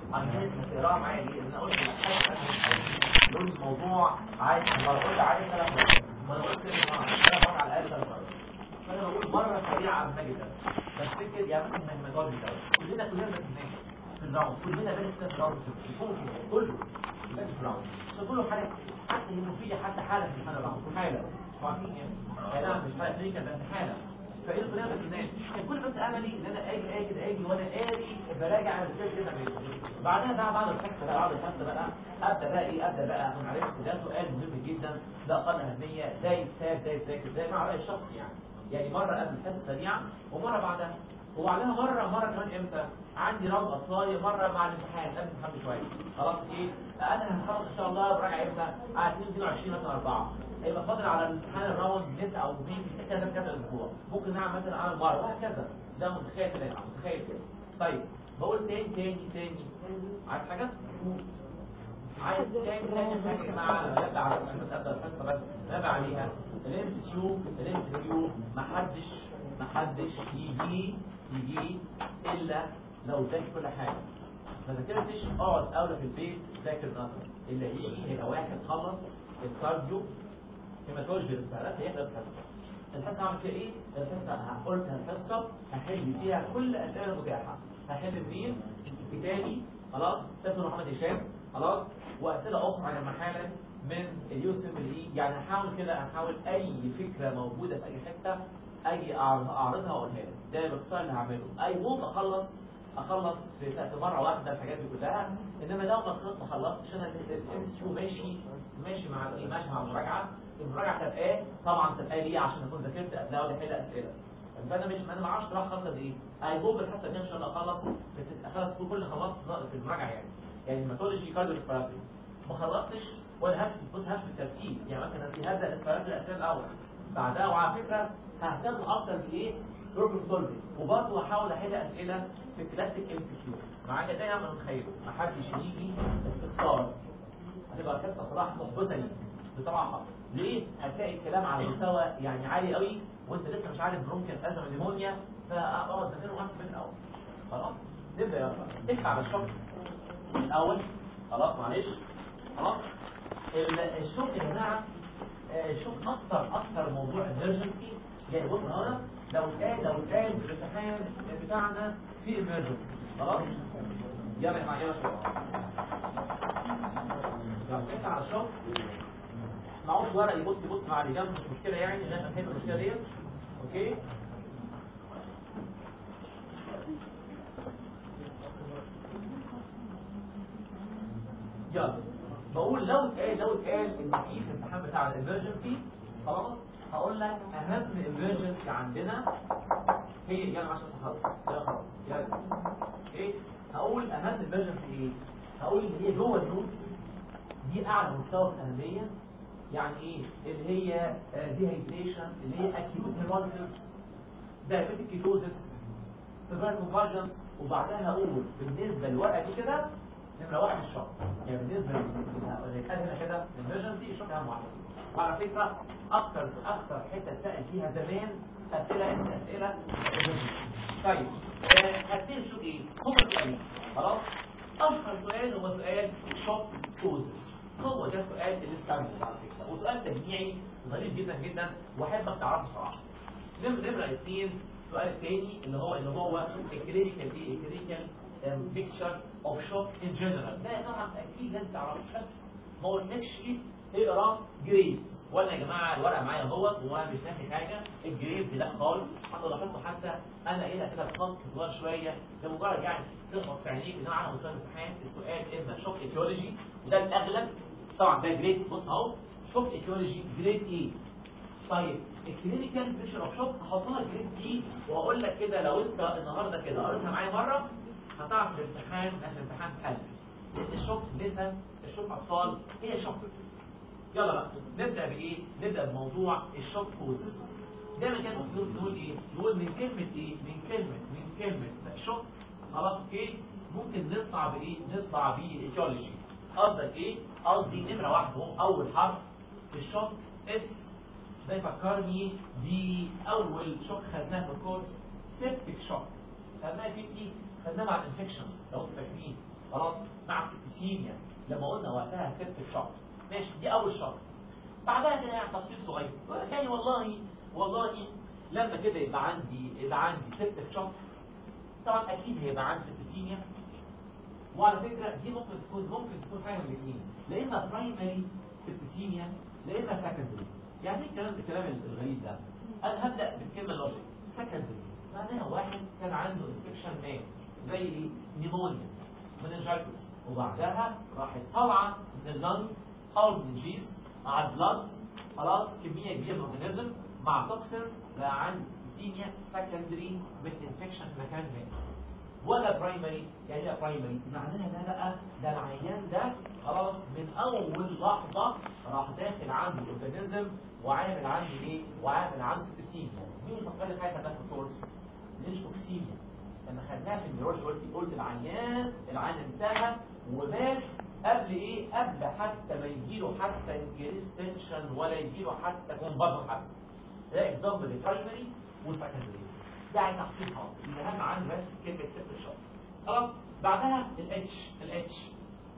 عشان كده تقراها معايا ليه؟ لان انا قلت يقول الموضوع عايز لو قلت عليه ثلاث مرات وانا قلت ثلاث مرات على الاقل ثلاث مرات فانا بقول مره سريعه عن نجد بفتكر يا مثلا من المجال ده كلنا كلنا بنتناقش في الراوند كلنا بنتناقش في الراوند في كله بس في الراوند كله حاجه حتى المفيده حتى حاله في الحاله الراوند حاله عارفين يعني انا مش حاله كلينيكال بس حاله فايه كلنا بنتناقش كان كل بس املي ان انا اجي اجي اجي وانا قاري براجع على الكتاب كده بعدها بقى بعد الحصه بقى بعد الحصه بقى ابدا بقى ايه ابدا بقى اكون عرفت ده سؤال مهم جدا ده اقل اهميه ده يتساب ده يتذاكر ده مع راي الشخص يعني يعني مرة قبل الحصة سريعة ومرة بعدها وبعدها مرة مرة كمان امتى عندي روض اطفالي مرة مع الامتحان قبل الامتحان بشوية خلاص ايه انا هخلص ان شاء الله براجع امتى على 22 مثلا 4 يبقى فاضل على الامتحان الراوند نت او مين كذا كذا اسبوع ممكن نعمل مثلا على مرة وهكذا ده متخيل كده متخيل كده طيب بقول تاني تاني تاني عايز حاجة؟ عايز تاني تاني حاجة مع نبع على ابدا الحصة بس نبع عليها الام سي كيو الام سي كيو محدش محدش يجي يجي الا لو ذاكر كل حاجه ما ذاكرتش اقعد اولى في البيت ذاكر نظر اللي هيجي هيبقى واحد خلص الكارديو هيماتولوجي ريسبيرات هيحضر الحصه الحصه هعمل فيها ايه؟ الحصه قلت الحصه هحل فيها كل الاسئله المتاحه هحل مين؟ كتابي خلاص استاذ محمد هشام خلاص واسئله اخرى عن المحاله من اليوسف اللي يعني هحاول كده احاول اي فكره موجوده في اي حته اي اعرضها واقولها لك ده باختصار اللي هعمله اي ممكن اخلص اخلص في في مره واحده الحاجات دي كلها انما لو ما خلصت ما خلصتش انا الام سي ماشي ماشي مع ايه ماشي مع المراجعه المراجعه تبقى ايه طبعا تبقى ليه عشان اكون ذاكرت قبلها ولا احل اسئله فانا مش انا ما اعرفش راح خلصت ايه اي هوب الحصه دي ان شاء الله اخلص اخلص كل اللي خلصت في المراجعه يعني يعني الميثودولوجي كارديو ما خلصتش ولا هكتب بص هكتب بالترتيب يعني مثلا في هبدا الاسبرات الاسئله الاول بعدها وعلى فكره ههتم اكتر في ايه بروبلم سولفنج وبرضه هحاول احل اسئله في كلاسيك ام سي كيو معايا ده انا متخيله ما حدش يجي استفسار هتبقى الحصه صراحه محبطه ليك بصراحه ليه هتلاقي الكلام على مستوى يعني عالي قوي وانت لسه مش عارف برونكيال ازمه نيمونيا فاقعد ذاكره واحد من الاول خلاص نبدا يلا افتح على الشوك الاول خلاص معلش خلاص الشوك يا جماعه الشوك اكتر اكتر موضوع emergency يعني بص هنا لو كان لو كان الامتحان بتاعنا في emergency خلاص يلا يا جماعه يلا يلا افتح على الشوك معوش ورق يبص يبص مع اللي جنبه مش مشكله يعني لغايه ما تحل المشكله ديت اوكي يلا بقول لو اتقال لو اتقال ان في في الامتحان بتاع الامرجنسي خلاص هقول لك اهم امرجنسي عندنا هي يلا عشان تخلص يلا خلاص يلا ايه هقول اهم امرجنسي ايه هقول ان هي جوه النوتس دي اعلى مستوى في الاهميه يعني ايه اللي هي ديهايدريشن اللي هي اكيوت هيموليسيس دايابيتيك كيتوزس سيفير كونفرجنس وبعدها هقول بالنسبه للورقه دي كده نمرة واحد الشق يعني بالنسبة للكلمة كده الامرجنسي الشق أهم واحدة وعلى فكرة أكتر أكتر حتة اتسأل فيها زمان أسئلة أسئلة طيب هتسأل شو إيه؟ هما سؤالين خلاص؟ أشهر سؤال هو سؤال شوك كوزس هو ده سؤال الاستعمال على فكرة وسؤال تجميعي ظريف جدا جدا وأحبك تعرفه صراحة نمرة اثنين السؤال الثاني اللي هو اللي هو الكلينيكال ايه الكلينيكال بيكتشر اوف شوك ان جنرال ده طبعا اكيد لازم تعرفوش بس ما قلناش اقرا جريدز ولا يا جماعه الورقه معايا اهوت وانا مش ناسي حاجه الجريد لا خالص حتى لاحظت حتى انا قايلها كده بخط صغير شويه لمجرد يعني تخبط في عينيك ان على مستوى الامتحان السؤال اما شوك ايكولوجي وده الاغلب طبعا ده جريد بص اهو شوك ايكولوجي جريد ايه طيب الكلينيكال بيكتشر اوف شوك هحطها جريد دي واقول لك كده لو انت النهارده كده قريتها معايا مره هتعرف الامتحان عشان الامتحان حل الشوك نسا الشوك اطفال هي شوك يلا بقى نبدا بايه نبدا بموضوع الشوك كوزز دايما كان ممكن نقول ايه نقول من كلمه ايه من كلمه من كلمه شوك خلاص اوكي ممكن نطلع بايه نطلع بايديولوجي قصدك ايه قصدي نمره واحده هو اول حرف في الشوك اس ده يفكرني باول شوك خدناه في الكورس سيبتك شوك خدناها في ايه خدناها مع الانفكشنز لو انتوا فاكرين خلاص مع السيبتسيميا لما قلنا وقتها سيبتك شوك ماشي دي اول شوك بعدها كده يعني تفصيل صغير يعني والله والله لما كده يبقى عندي يبقى عندي سيبتك شوك طبعا اكيد هيبقى عندي سيبتسيميا وعلى فكره دي ممكن تكون ممكن تكون حاجه من الاثنين لا اما برايمري سيبتسيميا لا اما سكندري يعني ايه الكلام الكلام الغريب ده انا هبدا بالكلمه اللوجيك سكندري معناها واحد كان عنده انفكشن ما زي ايه نيمونيا مننجايتس وبعدها راحت طالعه من اللنج او من الجيس مع البلادز خلاص كميه كبيره من الاورجانيزم مع توكسينز بقى عندي سيميا سكندري من انفكشن في مكان ما ولا برايمري يعني ايه برايمري معناها ده بقى ده العيان ده خلاص من اول لحظه راح داخل عنده الاورجانيزم وعامل عندي ايه وعامل عنده سيبتسيميا مين فكرت حاجه ده في الكورس ليشفوكسيميا لما خدناها في النيورولوجي قلت قلت العيان العيان انتهى ومات قبل ايه قبل حتى ما يجيله حتى انكريس تنشن ولا يجيله حتى كومبارتر حتى ده اكزامبل للبرايمري وسكندري ده عايز تحصيل خاص الاهم عندي بس كلمه ست الشوك خلاص بعدها الاتش الاتش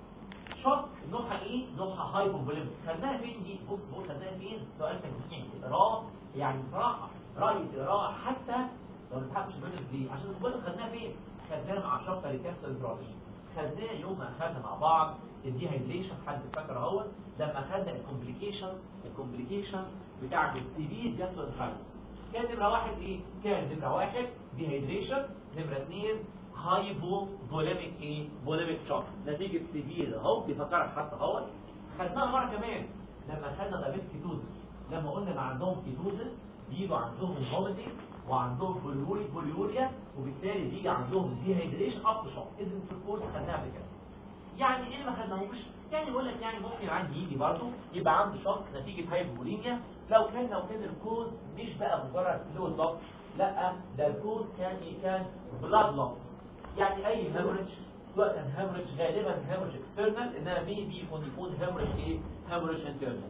شوك نوعها ايه نوعها هايبوفوليميك خدناها فين دي بص بص خدناها فين السؤال كان مهم اقراه يعني بصراحه رايي تقراه حتى لو ما تحبش منك ليه عشان تقول خدناها فين خدناها مع شوك ريكاست البرولوجي خدناه يوم ما اخذنا مع بعض الديهايدريشن حد فاكر اهو لما اخذنا الكومبليكيشنز الكومبليكيشنز بتاعت السيفير جاستروانترايتس كان نمره واحد ايه كان نمره واحد ديهايدريشن نمره اثنين هايبو فوليميك ايه فوليميك شوك نتيجه سيفير اهو بيفكرك حتى اهو خدناها مره كمان لما خدنا دايبيت كيتوزس لما قلنا اللي عندهم كيتوزس بيجوا عندهم فوميتنج وعندهم بوليوري بوليوريا وبالتالي بيجي عندهم ديهايدريشن اب شوك اذا في الكورس خدناها قبل كده يعني ايه اللي ما خدناهوش يعني بقول لك يعني ممكن عندي يجي برضه يبقى عنده شوك نتيجه هايبوليميا لو كان لو كان الكوز مش بقى مجرد فلويد لوس لا ده الكوز كان ايه كان بلاد لوس يعني اي هيموريدج سواء كان هيموريدج غالبا هيموريدج اكسترنال انما بيبي يكون يكون هيموريدج ايه هيموريدج انترنال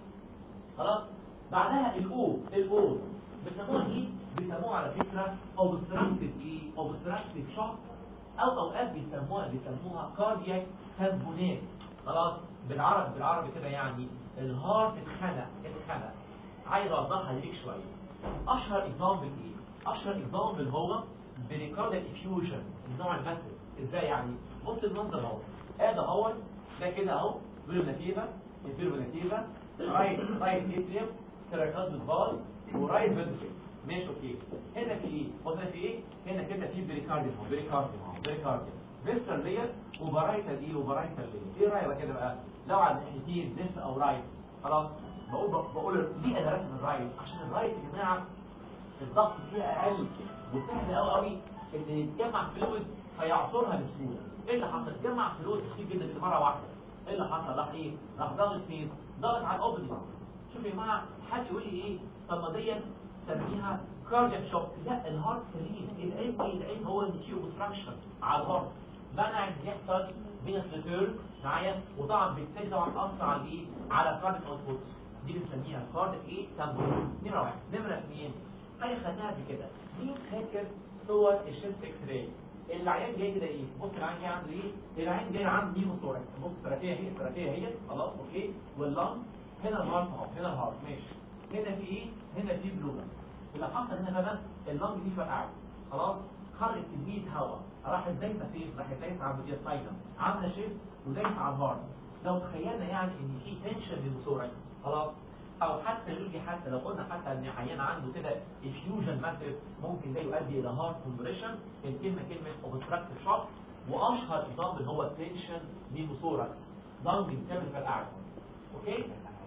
خلاص بعدها الاو الاو بيسموها ايه بيسموها على فكره اوبستراكتيف ايه اوبستراكتيف شوك او اوقات بيسموها بيسموها كاردياك تامبونات خلاص بالعربي بالعربي كده يعني الهارت اتخنق اتخنق عايز اوضحها ليك شويه اشهر اكزامبل ايه اشهر اكزامبل هو بريكارديك افيوجن النوع الماسيف ازاي يعني بص المنظر اهو ادي اهوت ده كده اهو فيرمناتيفا الفيرمناتيفا رايت رايت اتريوم تراكات بالبال ورايت فنتريكل ماشي اوكي هنا في ايه قلنا في ايه هنا كده في بريكارديوم اهو بريكارديوم اهو بريكارديوم فيستر لير وبرايتال ايه وبرايتال لير ايه رايك كده بقى لو على الناحيتين ليفت او رايت خلاص بقول بقول ليه انا راسم الرايت عشان الرايت يا جماعه الضغط فيها اقل وسهل قوي قوي ان يتجمع فلويد فيعصرها بسهوله ايه اللي حصل اتجمع فلويد كتير جدا في مره واحده ايه اللي حصل راح ايه راح ضاغط فين ضاغط على الاوبننج شوف يا جماعه حد يقول لي ايه طب ما ديت سميها كاردياك شوك لا الهارت سليم العين ايه العين هو اللي فيه اوبستراكشن على الهارت منع ان يحصل فينس ريتيرن معايا وطبعا بالتالي طبعا اثر على ايه على كارديك اوتبوت دي بنسميها كارديك ايه تامبون نمره واحد نمره اثنين حاجه خدناها قبل كده مين فاكر صور الشيست اكس راي العيان جاي كده ايه بص العيان جاي عنده ايه العيان جاي عنده نيموثوركس بص الثلاثيه اهي الثلاثيه اهي خلاص اوكي واللنج هنا الهارت اهو هنا الهارت ماشي هنا في ايه هنا في بلوغ اللي حصل هنا بقى اللنج دي فرقعت خلاص خرجت كميه هواء راحت دايسه فين راحت دايسه على الديافراجم عامله شيب ودايسه على الهارت لو تخيلنا يعني ان في تنشن للثوركس خلاص او حتى يجي حتى لو قلنا حتى ان عيان عنده كده افيوجن ماسيف ممكن ده يؤدي الى هارت كومبريشن الكلمه كلمه اوبستراكتيف شوك واشهر اكزامبل هو التنشن للثوركس لانج بتعمل فرقعت اوكي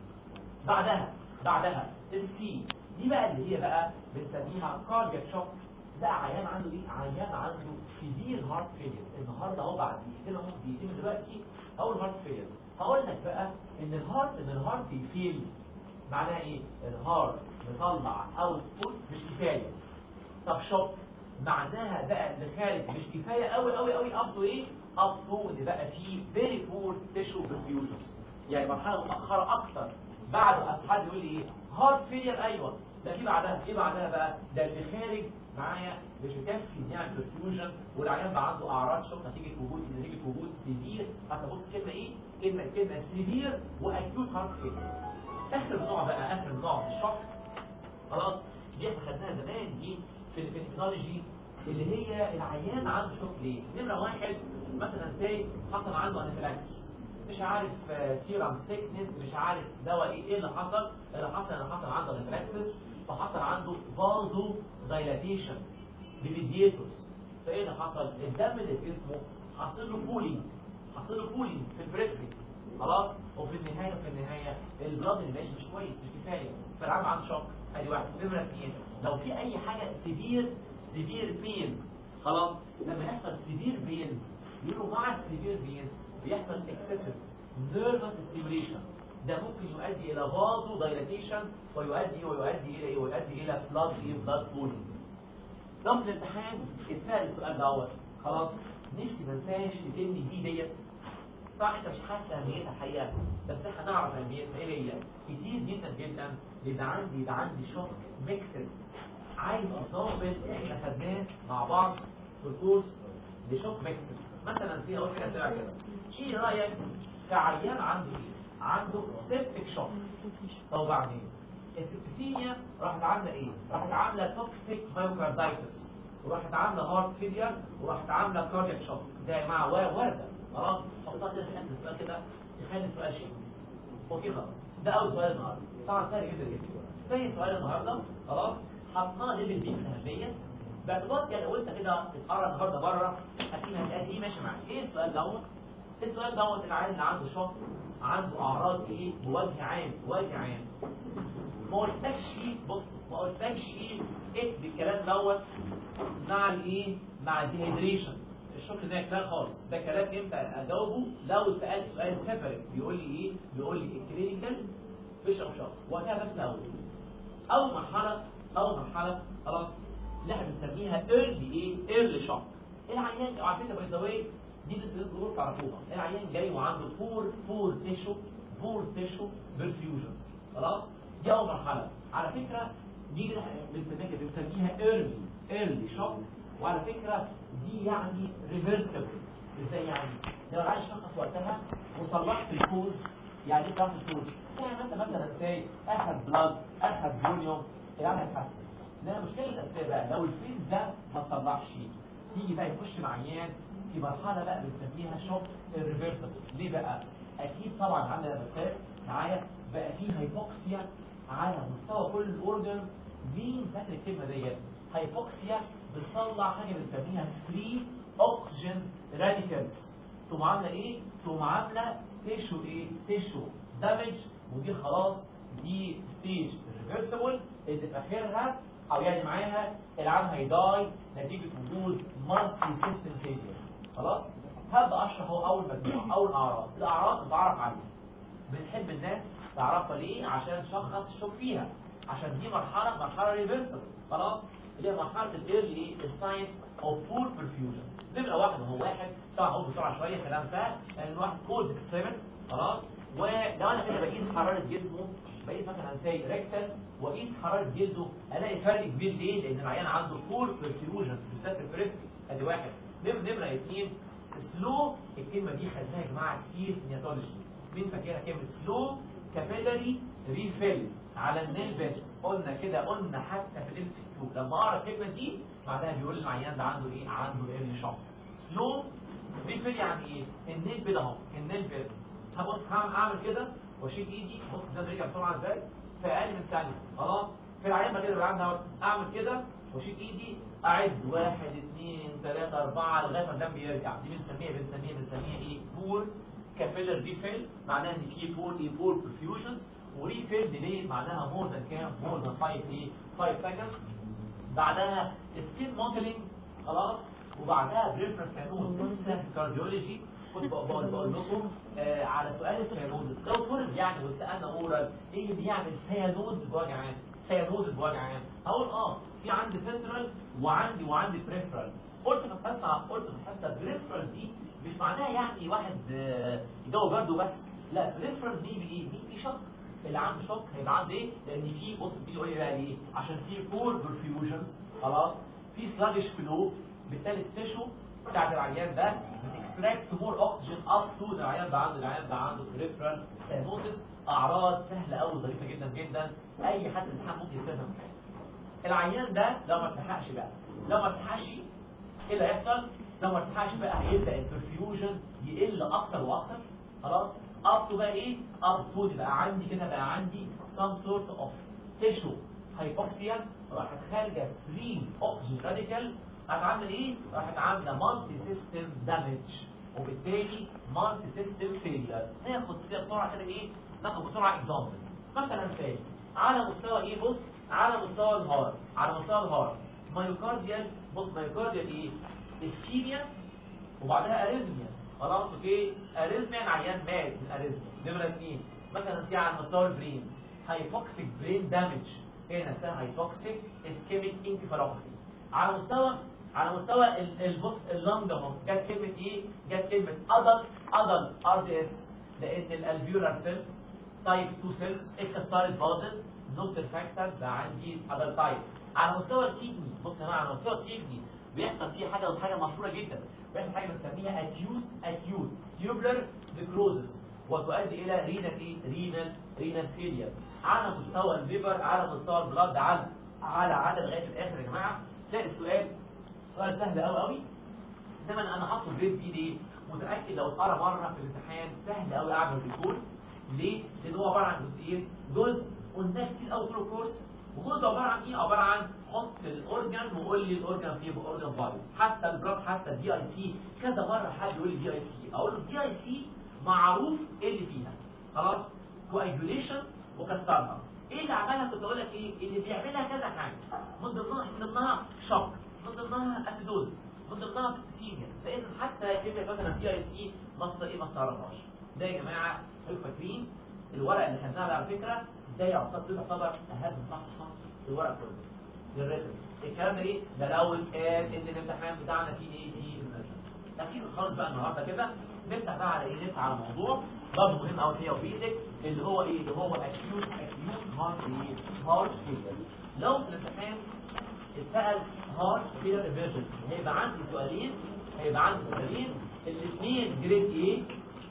بعدها بعدها السي دي بقى اللي هي بقى بنسميها كاردياك شوك ده عيان عنده ايه عيان عنده سيفير هارت فيلير النهارده اهو بعد دقيقتين اهو دقيقتين من دلوقتي اول هارت فيلير هقول لك بقى ان الهارت ان الهارت يفيل معناها ايه الهارت مطلع اوتبوت مش كفايه طب شوك معناها بقى اللي خارج مش كفايه قوي قوي قوي اب تو ايه اب تو ان بقى في فيري بور تيشو برفيوجنز يعني مرحله متاخره اكتر بعد حد يقول لي ايه هارت فيلير ايوه ده في بعدها ايه بعدها بقى ده اللي خارج معايا مش مكفي نعمل برفيوجن والعيان بقى عنده اعراض شوك نتيجه وجود نتيجه وجود سيفير حتى بص كلمه ايه كلمه كلمه سيفير واكيوت هارت فيلير اخر نوع بقى اخر نوع من الشوك خلاص دي احنا خدناها زمان دي في الفينيكولوجي اللي هي العيان عنده شوك ليه نمره واحد مثلا زي حصل عنده انافيلاكسس مش عارف سيرم سيكنس مش عارف دواء ايه ايه اللي حصل اللي حصل اللي حصل عنده انافيلاكسس فحصل عنده فازو دايلاتيشن بميدياتورز فايه اللي حصل الدم اللي في جسمه حصل له كولينج حصل له كولينج في البريفري خلاص وفي النهايه في النهايه البلاد اللي ماشي مش كويس مش كفايه فالعام عنده شوك ادي واحد نمره اثنين لو في اي حاجه سيفير سيفير بين خلاص لما يحصل سيفير بين يقولوا مع السيفير بين بيحصل اكسسيف نيرفس ستيميوليشن ده ممكن يؤدي الى فازو دايلاتيشن ويؤدي ويؤدي الى ايه ويؤدي الى بلاد ايه بلاد بولينج لو في الامتحان اتسال السؤال دوت خلاص نفسي ما انساش تتمني دي ديت طبعا انت مش حاسس اهميتها الحقيقه بس احنا نعرف اهميتها ايه هي كتير جدا جدا يبقى عندي يبقى عندي شوك ميكسز عايز اضافل احنا خدناه مع بعض في الكورس لشوك ميكسز مثلا سي اقول كده كده ايه رايك كعيان عنده ايه؟ عنده سيبتك شوك طب وبعدين السبسيميا راحت عامله ايه؟ راحت عامله توكسيك مايوكاردايتس وراحت عامله هارت فيلير وراحت عامله كاردياك شوك ده يا جماعه وارده خلاص حطها كده في اخر السؤال كده تخلي السؤال شيء اوكي خلاص ده اول سؤال النهارده طبعا سهل جدا جدا زي سؤال النهارده خلاص حطناه ليفل بي في الاهميه باعتبار يعني لو انت كده بتتقرا النهارده بره اكيد هتلاقي ايه ماشي معاك ايه السؤال دوت السؤال دوت العيان اللي عنده شوك عنده اعراض ايه بوجه عام بوجه عام ما قلتلكش ايه بص ما قلتلكش ايه اكتب الكلام دوت مع الايه مع الديهيدريشن الشغل ده كلام خالص ده كلام امتى اجاوبه لو سالت سؤال سيبريت بيقول لي ايه بيقول لي الكلينيكال بيشرب شرب وقتها بس الاول اول مرحله اول مرحله خلاص اللي احنا بنسميها ايرلي ايه ايرلي شوك العيان على فكره باي ذا واي دي الظروف تعرفوها العيان جاي وعنده فور فور تيشو فور تيشو برفيوجنز خلاص دي اول مرحله على فكره دي بنسميها بنسميها ايرلي ايرلي شوك وعلى فكره دي يعني ريفرسبل ازاي يعني لو العيان شخص وقتها وصلحت الكوز يعني ايه صلحت الكوز يعني انت مثلا ازاي اخذ بلاد اخذ فوليوم العيان هيتحسن انما المشكله الاساسيه بقى لو الفيز ده ما اتطلعش يجي بقى يخش مع عيان في مرحله بقى بنسميها شوك ريفرسبل ليه بقى اكيد طبعا عندنا مثال معايا بقى في هايبوكسيا على مستوى كل الاورجنز مين فاكر الكلمه ديت هايبوكسيا بتطلع حاجه بنسميها فري اوكسجين راديكالز تقوم عامله ايه تقوم عامله تيشو ايه تيشو دامج ودي خلاص دي ستيج ريفرسبل اللي في اخرها او يعني معاها العام هيداي نتيجه وجود مالتي سيستم فيلير خلاص هبدا اشرح هو اول مجموعه اول اعراض الاعراض نتعرف عليها بنحب الناس تعرفها ليه عشان شخص الشوك فيها عشان دي مرحله مرحله ريفرسبل خلاص اللي هي مرحله الايرلي ايه الساين اوف بور برفيوجن نمره واحد هو واحد طبعا اقول بسرعه شويه كلام سهل لان الواحد كولد اكستريمتس خلاص ولو انا كده بقيس حراره جسمه بقيس مثلا ساي ريكتال واقيس حراره جلده الاقي فرق كبير ليه؟ لان العيان عنده بور برفيوجن بالذات البريفري ادي واحد نمره اثنين سلو الكلمه دي خدناها يا جماعه كتير في نياتولوجي مين فاكرها كلمه سلو كابيلاري ريفيل على النيل بيت قلنا كده قلنا حتى في الام سي 2 لما اقرا الكلمه دي معناها بيقول العيان ده عنده ايه عنده ايرلي شوك سلو ريفيل يعني ايه النيل بيت اهو النيل بيت هبص هعمل اعمل كده واشيل ايدي بص ده رجع بسرعه ازاي في اقل من ثانيه خلاص في العيان ما كده العيان ده اعمل كده واشيل ايدي اعد واحد اثنين ثلاثة أربعة لغاية ما الدم بيرجع دي بنسميها بنسميها بنسميها ايه بور كابيلر ريفيل معناها ان في بور ايه بور برفيوجنز وريفيل ديلي معناها مور ذان كام مور ذان 5 ايه 5 سكندز بعدها سكين موتيلينج خلاص وبعدها بريفرنس كانون لسه في كارديولوجي كنت بقول بقول لكم آه على سؤال السيانوز لو فرض يعني وسالنا اورال ايه اللي بيعمل سيانوز بوجع عام سيانوز بوجع عام هقول اه في عندي سنترال وعندي وعندي بريفرال قلت في الحصه قلت في الحصه بريفرال دي مش معناها يعني واحد آه يجاوب برده بس لا بريفرال دي بايه دي في شق اللي عنده شوك هيبقى عنده ايه لان في بص في يقول لي بقى ليه عشان في بور برفيوجنز خلاص في في سلاجش فلو بالتالي التشو بتاعت العيان ده بتكستراكت مور اوكسجين اب تو العيان ده عنده العيان ده عنده بريفرال ساينوزس اعراض سهله قوي ظريفه جدا جدا اي حد امتحان ممكن يفهمها العيان ده لو ما ارتاحش بقى لو ما ارتاحش ايه اللي هيحصل لو ما ارتاحش بقى هيبدا البرفيوجن يقل اكتر واكتر خلاص اب تو بقى ايه اب تو بقى عندي كده بقى عندي some sort of tissue hypoxia راحت خارجه فري اوكسجين راديكال هتعمل ايه راحت عامله مالتي سيستم دامج وبالتالي مالتي سيستم فيلير ناخد كده بسرعه كده ايه ناخد بسرعه اكزامبل مثلا ثاني على مستوى ايه بص على مستوى الهارت على مستوى الهارت مايوكارديال بص مايوكارديال ايه اسكيميا وبعدها اريزميا خلاص اوكي اريزميا عيان مات من اريزميا نمره اثنين مثلا في على مستوى البرين هايبوكسيك برين دامج هي نفسها هايبوكسيك اسكيميك انكفالوباثي على مستوى على مستوى ال- البص اللنج اهو جت كلمه ايه جت كلمه ادلت ادلت ار دي اس لان الالفيولار سيلز تايب 2 سيلز اتكسرت باظت نو سيرفاكتر ده عندي ادلت تايب على مستوى الكيدني بص يا جماعه على مستوى الكيدني بيحصل فيه حاجه حاجه مشهوره جدا بيحصل حاجه بنسميها اكيوت اكيوت تيوبلر نيكروزس وتؤدي الى رينال ايه رينال رينال فيلير على مستوى الليفر على مستوى البلاد على على عدد لغايه الاخر يا جماعه تلاقي السؤال سؤال سهل قوي قوي انما انا حاطه في بايدي ليه متاكد لو اتقرا مره في الامتحان سهل قوي اعمل ريكول ليه لان هو عباره عن جزئين جزء قلناه كتير قوي طول الكورس وجزء عباره عن ايه عباره عن حط الاورجن وقول لي الاورجن فيه اورجن فايز حتى البراك حتى الدي اي سي كذا مره حد يقول لي دي اي سي اقول له الدي اي سي معروف ايه اللي فيها خلاص كواجوليشن وكسرها ايه اللي عملها كنت اقول لك ايه اللي بيعملها كذا حاجه من ضمنها من ضمنها شوك من ضمنها اسيدوز من ضمنها بتسيميا لان حتى كلمه مثلا دي اي سي مصر ايه ما استعرفهاش ده يا جماعه خليكم فاكرين الورق اللي خدناه ده على فكره ده يعتبر يعتبر اهم صفحه في الورق كله للريتم الكلام ده ايه ده لو قال ان الامتحان بتاعنا فيه ايه فيه الماجنس اخيرا خالص بقى النهارده كده نفتح بقى على ايه نفتح على موضوع برضه مهم قوي فيها وبايدك اللي هو ايه اللي هو اكيوت اكيوت هارت ايه هارت فيلر لو في الامتحان اتسال هارت فيلر ايمرجنسي هيبقى عندي سؤالين هيبقى عندي سؤالين الاثنين جريد ايه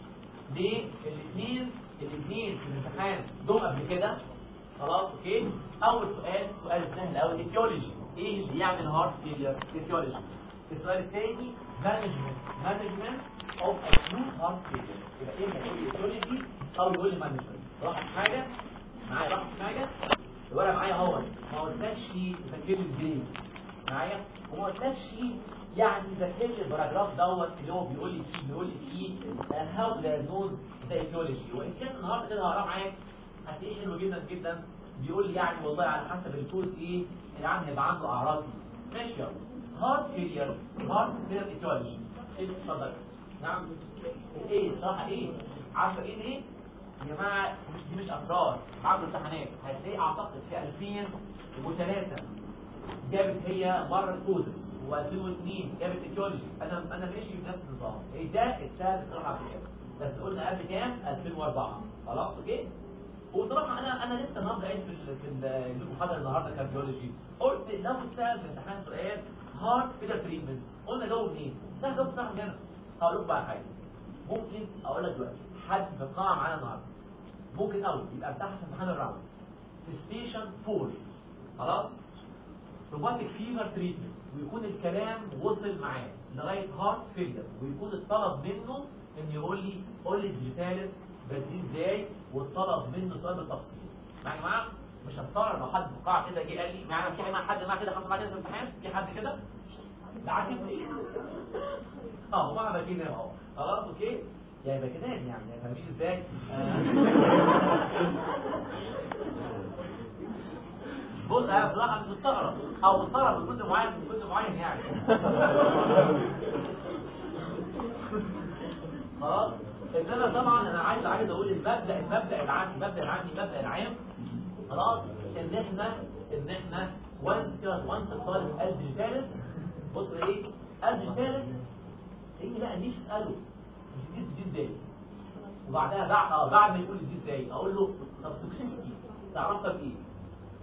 ليه الاثنين الاثنين في الامتحان جم قبل كده خلاص اوكي اول سؤال سؤال سهل قوي ايتيولوجي ايه اللي يعمل هارت فيلر ايتيولوجي السؤال الثاني مانجمنت مانجمنت اوف اكيوت هارت فيلر يبقى ايه اللي هيقول ايتيولوجي او يقول لي مانجمنت راحت حاجه معايا راحت حاجه الورقه معايا اهو ما قلتلكش ذاكر لي الجريد معايا وما قلتلكش يعني ذاكر لي الباراجراف دوت اللي هو بيقول لي فيه بيقول لي فيه هاو دايجنوز ذا ايتيولوجي وان كان النهارده كده هقراه معاك هتلاقيه حلو جدا جدا بيقول لي يعني والله على حسب الكورس ايه العام هيبقى عنده اعراض إيه. ماشي يلا هارت فيلير هارت فيلير ايتيولوجي اتفضل نعم ايه صراحه ايه عارفه ايه ايه يا جماعه دي مش اسرار عبر امتحانات هتلاقي اعتقد في 2003 جابت هي مره كوزس و2002 جابت ايتيولوجي انا انا ماشي بنفس النظام إيه ده اتسال بصراحه في كام بس قلنا قبل كام 2004 خلاص اوكي وصراحه انا انا لسه النهارده قايل في ال- في ال- المحاضره النهارده كارديولوجي قلت لو اتسال في امتحان سؤال هارت فيلر تريتمنتس قلنا جاوب منين؟ سهل جاوب صح جنب هقول لكم بقى حاجه ممكن اقول لك دلوقتي حد في القاعه معانا النهارده ممكن قوي يبقى بتاعها في امتحان الراوندز في ستيشن 4 خلاص روبوتيك فيفر تريتمنت ويكون الكلام وصل معاه لغايه هارت فيلر ويكون الطلب منه ان يقول لي قول لي ديجيتاليس بديه ازاي والطلب منه سؤال بالتفصيل مع يا جماعه مش هستغرب لو حد في القاعه كده جه قال لي معانا في حد حد معاه كده حصل معاه كده في الامتحان في حد كده ده عاجبني اه هو عمل كده اهو خلاص اوكي يعني يبقى كده يعني فاهمين ازاي بص انا بصراحه مش مستغرب او مستغرب من جزء معين من جزء معين يعني خلاص انما طبعا انا عايز عايز اقول المبدا المبدا العام المبدا العام المبدا العام خلاص ان احنا ان احنا وانس كده وانس الطالب قال ديجيتالس بص ايه قال ديجيتالس ايه لا نفسي اساله دي دي ازاي وبعدها بعد اه بعد ما يقول لي دي ازاي اقول له طب توكسيستي تعرفها بايه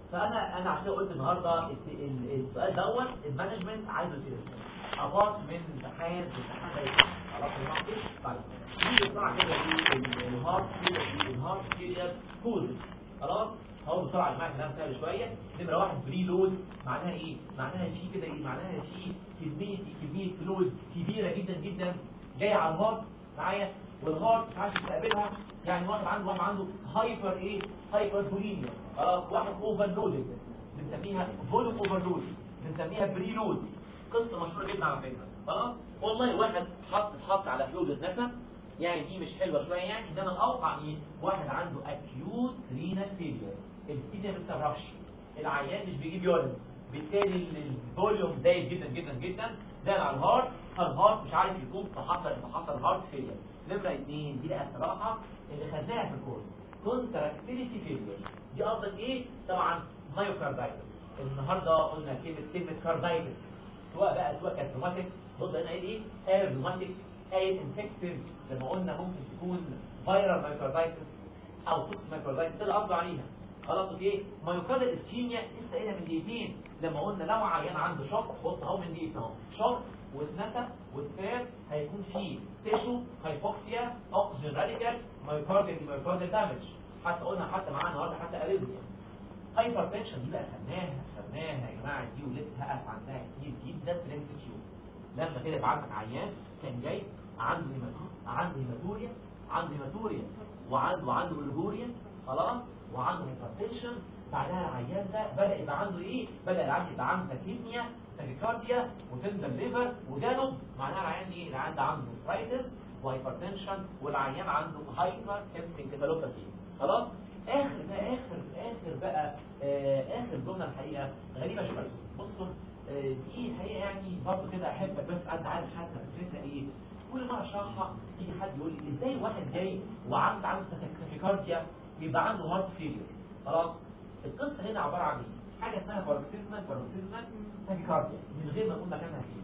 فانا انا عشان كده قلت النهارده ال- ال- السؤال دوت المانجمنت عايزه كده ابارت من امتحان امتحان زي كده خلاص المنطق طيب دي بسرعه كده ايه الهارت كده الهارت كده كوزز خلاص هو بسرعه يا جماعه كلام سهل شويه نمره واحد بري لود معناها ايه؟ معناها في كده ايه؟ معناها في كميه كميه فلويد كبيره جدا جدا جايه على الهارت معايا والهارت مش عارف يستقبلها يعني واحد عنده واحد عنده هايبر ايه؟ هايبر بوليميا خلاص واحد اوفر لودد بنسميها فوليوم اوفر لود بنسميها بري لود قصه مشهوره جدا على فكره خلاص والله واحد حط اتحط على فلويد اتنسى يعني دي مش حلوه شويه يعني انما الاوقع ايه؟ واحد عنده اكيوت رينال فيلير الكيدني ما بتتصرفش العيان مش بيجيب يورين بالتالي الفوليوم زايد جدا جدا جدا زاد على الهارت فالهارت مش عارف يقوم فحصل فحصل هارت فيلير نمره اثنين دي بقى الصراحه اللي خدناها في الكورس كونتراكتيليتي فيلير دي قصدك ايه؟ طبعا مايوكاردايتس النهارده قلنا كلمه كلمه كاردايتس سواء بقى سواء كانت روماتيك ضد هنا ايه ايه روماتيك ايه انفكتيف لما قلنا ممكن تكون فيرال مايوكاردايتس او توكس مايوكاردايتس ده اللي قصده عليها خلاص اوكي مايوكاردال اسكيميا لسه قايلها من دقيقتين لما قلنا لو عيان عنده شوك بص اهو من دقيقتين اهو شوك واتنسى واتساب هيكون فيه تيشو هايبوكسيا اوكسجين راديكال مايوكاردال مايوكاردال دامج حتى قلنا حتى معانا النهارده حتى اريزميا هايبر تنشن دي بقى خدناها خدناها يا جماعه دي ولسه هقف عندها كتير جدا في الام سي كيو لما كده يبعت لك عيان كان جاي عنده هيماتوس عنده هيماتوريا عنده هيماتوريا وعنده عنده اوليجوريا خلاص وعنده هايبرتنشن بعدها العيان ده بدا يبقى عنده ايه؟ بدا العيان يبقى عنده تاكيبنيا تاكيكارديا وتندم ليفر وجانب معناها العيان ايه؟ العيان ده عنده نفرايتس وهايبرتنشن والعيان عنده هايبر انسنكفالوباثي خلاص؟ اخر بقى اخر اخر بقى آه اخر جمله الحقيقه غريبه شويه بصوا آه دي الحقيقه يعني برضه كده احب بس انت عارف حتى فكرتها ايه كل مره اشرحها يجي حد يقول لي ازاي واحد جاي وعنده عنده تاكيكارديا يبقى عنده هارت فيلير خلاص القصه هنا عباره عن ايه حاجه اسمها باركسيزمال باركسيزمال تاكيكارديا من غير ما اقول مكانها فين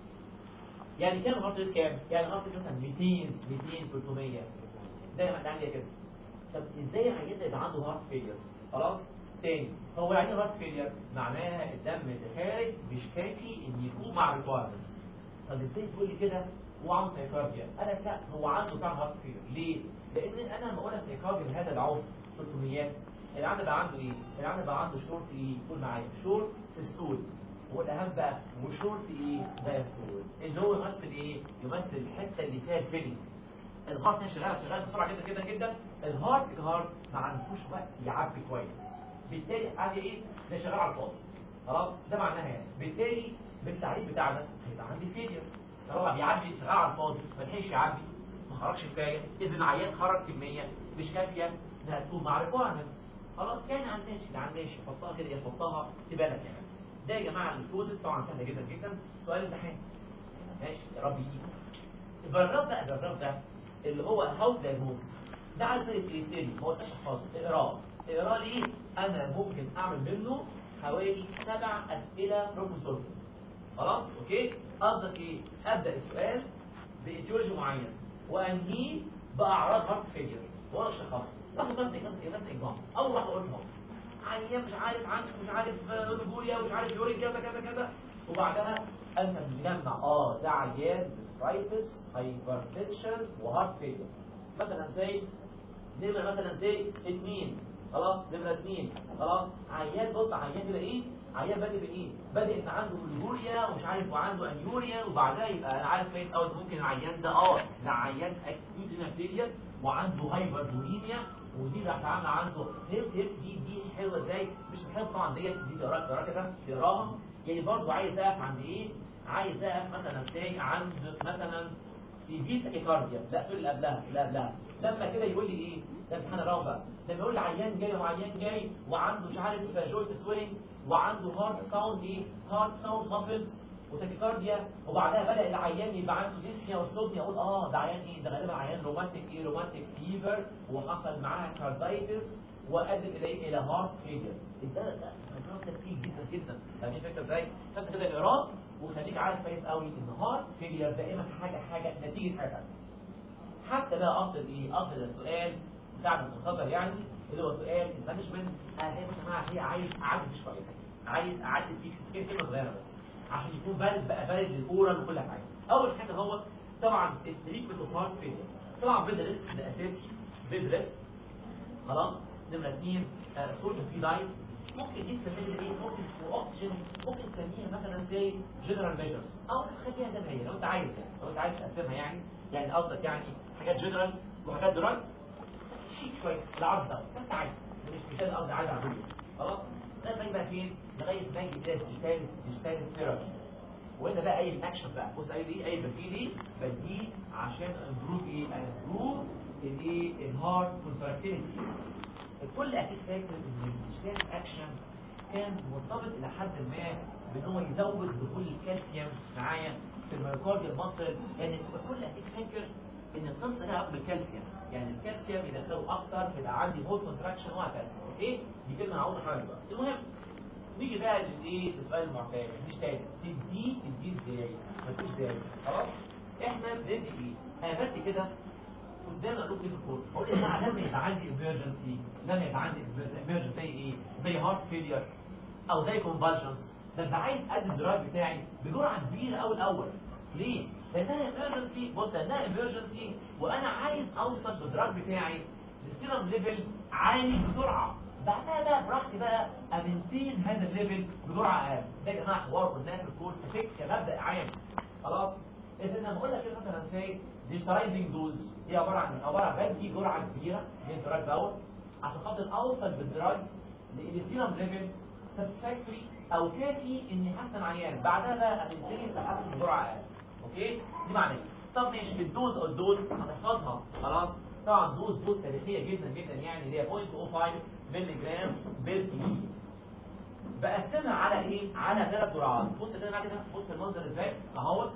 يعني كام هارت ريت كام يعني هارت ريت مثلا 200 200 300 زي ما انت عندي كده طب ازاي العيان ده يبقى عنده هارت فيلير خلاص تاني هو يعني هارت فيلير معناها الدم اللي خارج مش كافي ان يكون مع ريكوايرمنتس طب ازاي تقول لي كده هو عنده تايكارديا انا لا هو عنده فعلا هارت فيلير ليه لان انا لما اقول لك تايكارديا بهذا العمر 300 العيان بقى عنده ايه العيان بقى عنده شورت ايه قول معايا شورت سيستول والاهم بقى وشورت ايه دايستول اللي هو يمثل ايه يمثل الحته اللي فيها الفيلينج الهارت شغال شغال بسرعه جدا جدا جدا الهارت الهارت ما عندوش وقت يعبي كويس بالتالي عندي ايه ده شغال على الفاضي خلاص ده معناها يعني بالتالي بالتعريف بتاعنا هيبقى عندي فيلير طبعا بيعبي شغال على الفاضي ما لحقش يعبي ما خرجش كفايه اذا العيان خرج كميه مش كافيه انها تكون مع ريكوايرمنتس خلاص يعني عندناش ما عندناش يحطها كده يحطها تبان لك يعني ده يا جماعه الفوزس طبعا سهله جدا جدا سؤال امتحان ماشي يا رب يجي البراجراف ده البراجراف ده اللي هو هاو دايجنوز ده على سبيل الكريتيري هو مش حفاظه اقراه اقراه ليه انا ممكن اعمل منه حوالي سبع اسئله بروفيسور خلاص اوكي قصدك ايه ابدا السؤال بايديولوجي معين وانهيه باعراض هارت فيلير وانا شخص واحد بس بس اكزام اول واحده قلتها عيان مش عارف عنده مش عارف رجوليا ومش عارف يورين كذا كذا كذا وبعدها انت بتجمع اه ده عيان برايتس هايبرتنشن وهارت فيلير مثلا زي نمرة مثلا زي اثنين خلاص نمرة اثنين خلاص عيان بص عيان كده ايه عيان بادئ بايه بادئ ان عنده يوريا ومش عارف وعنده انيوريا وبعدها يبقى انا عارف كويس قوي ممكن العيان ده اه ده عيان اكيوت انفيريا وعنده هايبر بوليميا ودي راح تعمل عنده هيب هيب دي دي حلوه ازاي مش حلوه طبعا ديت دي تقراها تقراها كده تقراها يعني برضه عايز اقف عند ايه عايز اقف مثلا زي عند مثلا سيفير تاكيكارديا لا في اللي قبلها اللي قبلها لما كده يقول لي ايه ده امتحان الرابع لما يقول لي عيان جاي وعيان جاي وعنده مش عارف جوينت سوينج وعنده هارت ساوند ايه هارت ساوند مافلز وتاكيكارديا وبعدها بدا العيان يبقى عنده ديسنيا وصودنيا اقول اه ده عيان ايه ده غالبا عيان روماتيك ايه روماتيك فيفر وحصل معاه كاردايتس وادت اليه الى هارت فيلير ده ده ده كتير جدا جدا فاهمين الفكره ازاي فانت كده اقراه وخليك عارف كويس قوي ان هارت فيلير دائما حاجه حاجه نتيجه حاجه حتى بقى افضل ايه افضل السؤال بتاعنا في الخبر يعني اللي هو سؤال المانجمنت هي يا جماعه هي عايز اعدل شويه عايز اعدل فيه سكين كلمه صغيره بس عشان يكون بارد بقى بارد للاورال وكل حاجه اول حاجه هو طبعا التريتمنت اوف هارت فيلير طبعا بيد ريست ده اساسي بيد ريست خلاص نمره اثنين صوديوم في دايت ممكن دي تسميها ايه ممكن اوكسجين ممكن تسميها مثلا زي جنرال ميجرز او تخليها زي ما هي لو انت عايز يعني لو انت عايز تقسمها يعني يعني قصدك يعني حاجات جنرال وحاجات دراجز شيك شويه العرض ده انت عايز مش مثال الارض عايز عمليه خلاص ده باقي بقى فين لغايه ما يجي ده ديجيتال ديجيتال ثيرابي وهنا بقى اي الاكشن بقى بص اي دي اي بدي دي بدي عشان امبروف ايه امبروف الايه الهارت كونتراكتيليتي الكل اكيد فاكر ان الديجيتال اكشن كان مرتبط الى حد ما بان هو يزود دخول الكالسيوم معايا في الميوكارديال ماسل يعني الكل اكيد فاكر ان القصه لها علاقه بالكالسيوم يعني الكالسيوم يدخله اكتر فيبقى عندي هول كونتراكشن وهكذا اوكي دي كلمه عاوز احرجها بقى المهم نيجي بقى للايه السؤال المعتاد مش تاني تدي تدي ازاي مفيش ازاي خلاص احنا بندي ايه انا بدي كده قدام اقول كده الكورس بقول يا جماعه لما يبقى عندي ايمرجنسي لما يبقى عندي ايمرجنسي زي ايه زي هارت فيلير او زي كونفالجنس ببقى عايز ادي الدراج بتاعي بجرعه كبيره قوي الاول ليه لانها ايمرجنسي بص لانها ايمرجنسي وانا عايز اوصل بالدراج بتاعي للسيرم ليفل عالي بسرعه بعدها بقى براحتي بقى امنتين هذا الليفل بجرعه اقل ده يا جماعه حوار قلناه في الكورس افكت كمبدا عام خلاص اذا لما اقول لك كده مثلا سي ديسترايزنج دوز هي عباره عن عباره عن بدي جرعه كبيره من الدراج دوت عشان خاطر اوصل بالدراج للسيرم ليفل ساتسفاكتوري او كافي اني احسن عيان بعدها بقى امنتين تحسن بجرعه اقل اوكي دي معناها طب ماشي بالدوز او الدوز هنحفظها خلاص طبعا دوز دوز تاريخيه جدا جدا يعني اللي هي 0.05 مللي جرام بالكيلو بقسمها على ايه على ثلاث جرعات بص كده معايا كده بص المنظر ازاي اهوت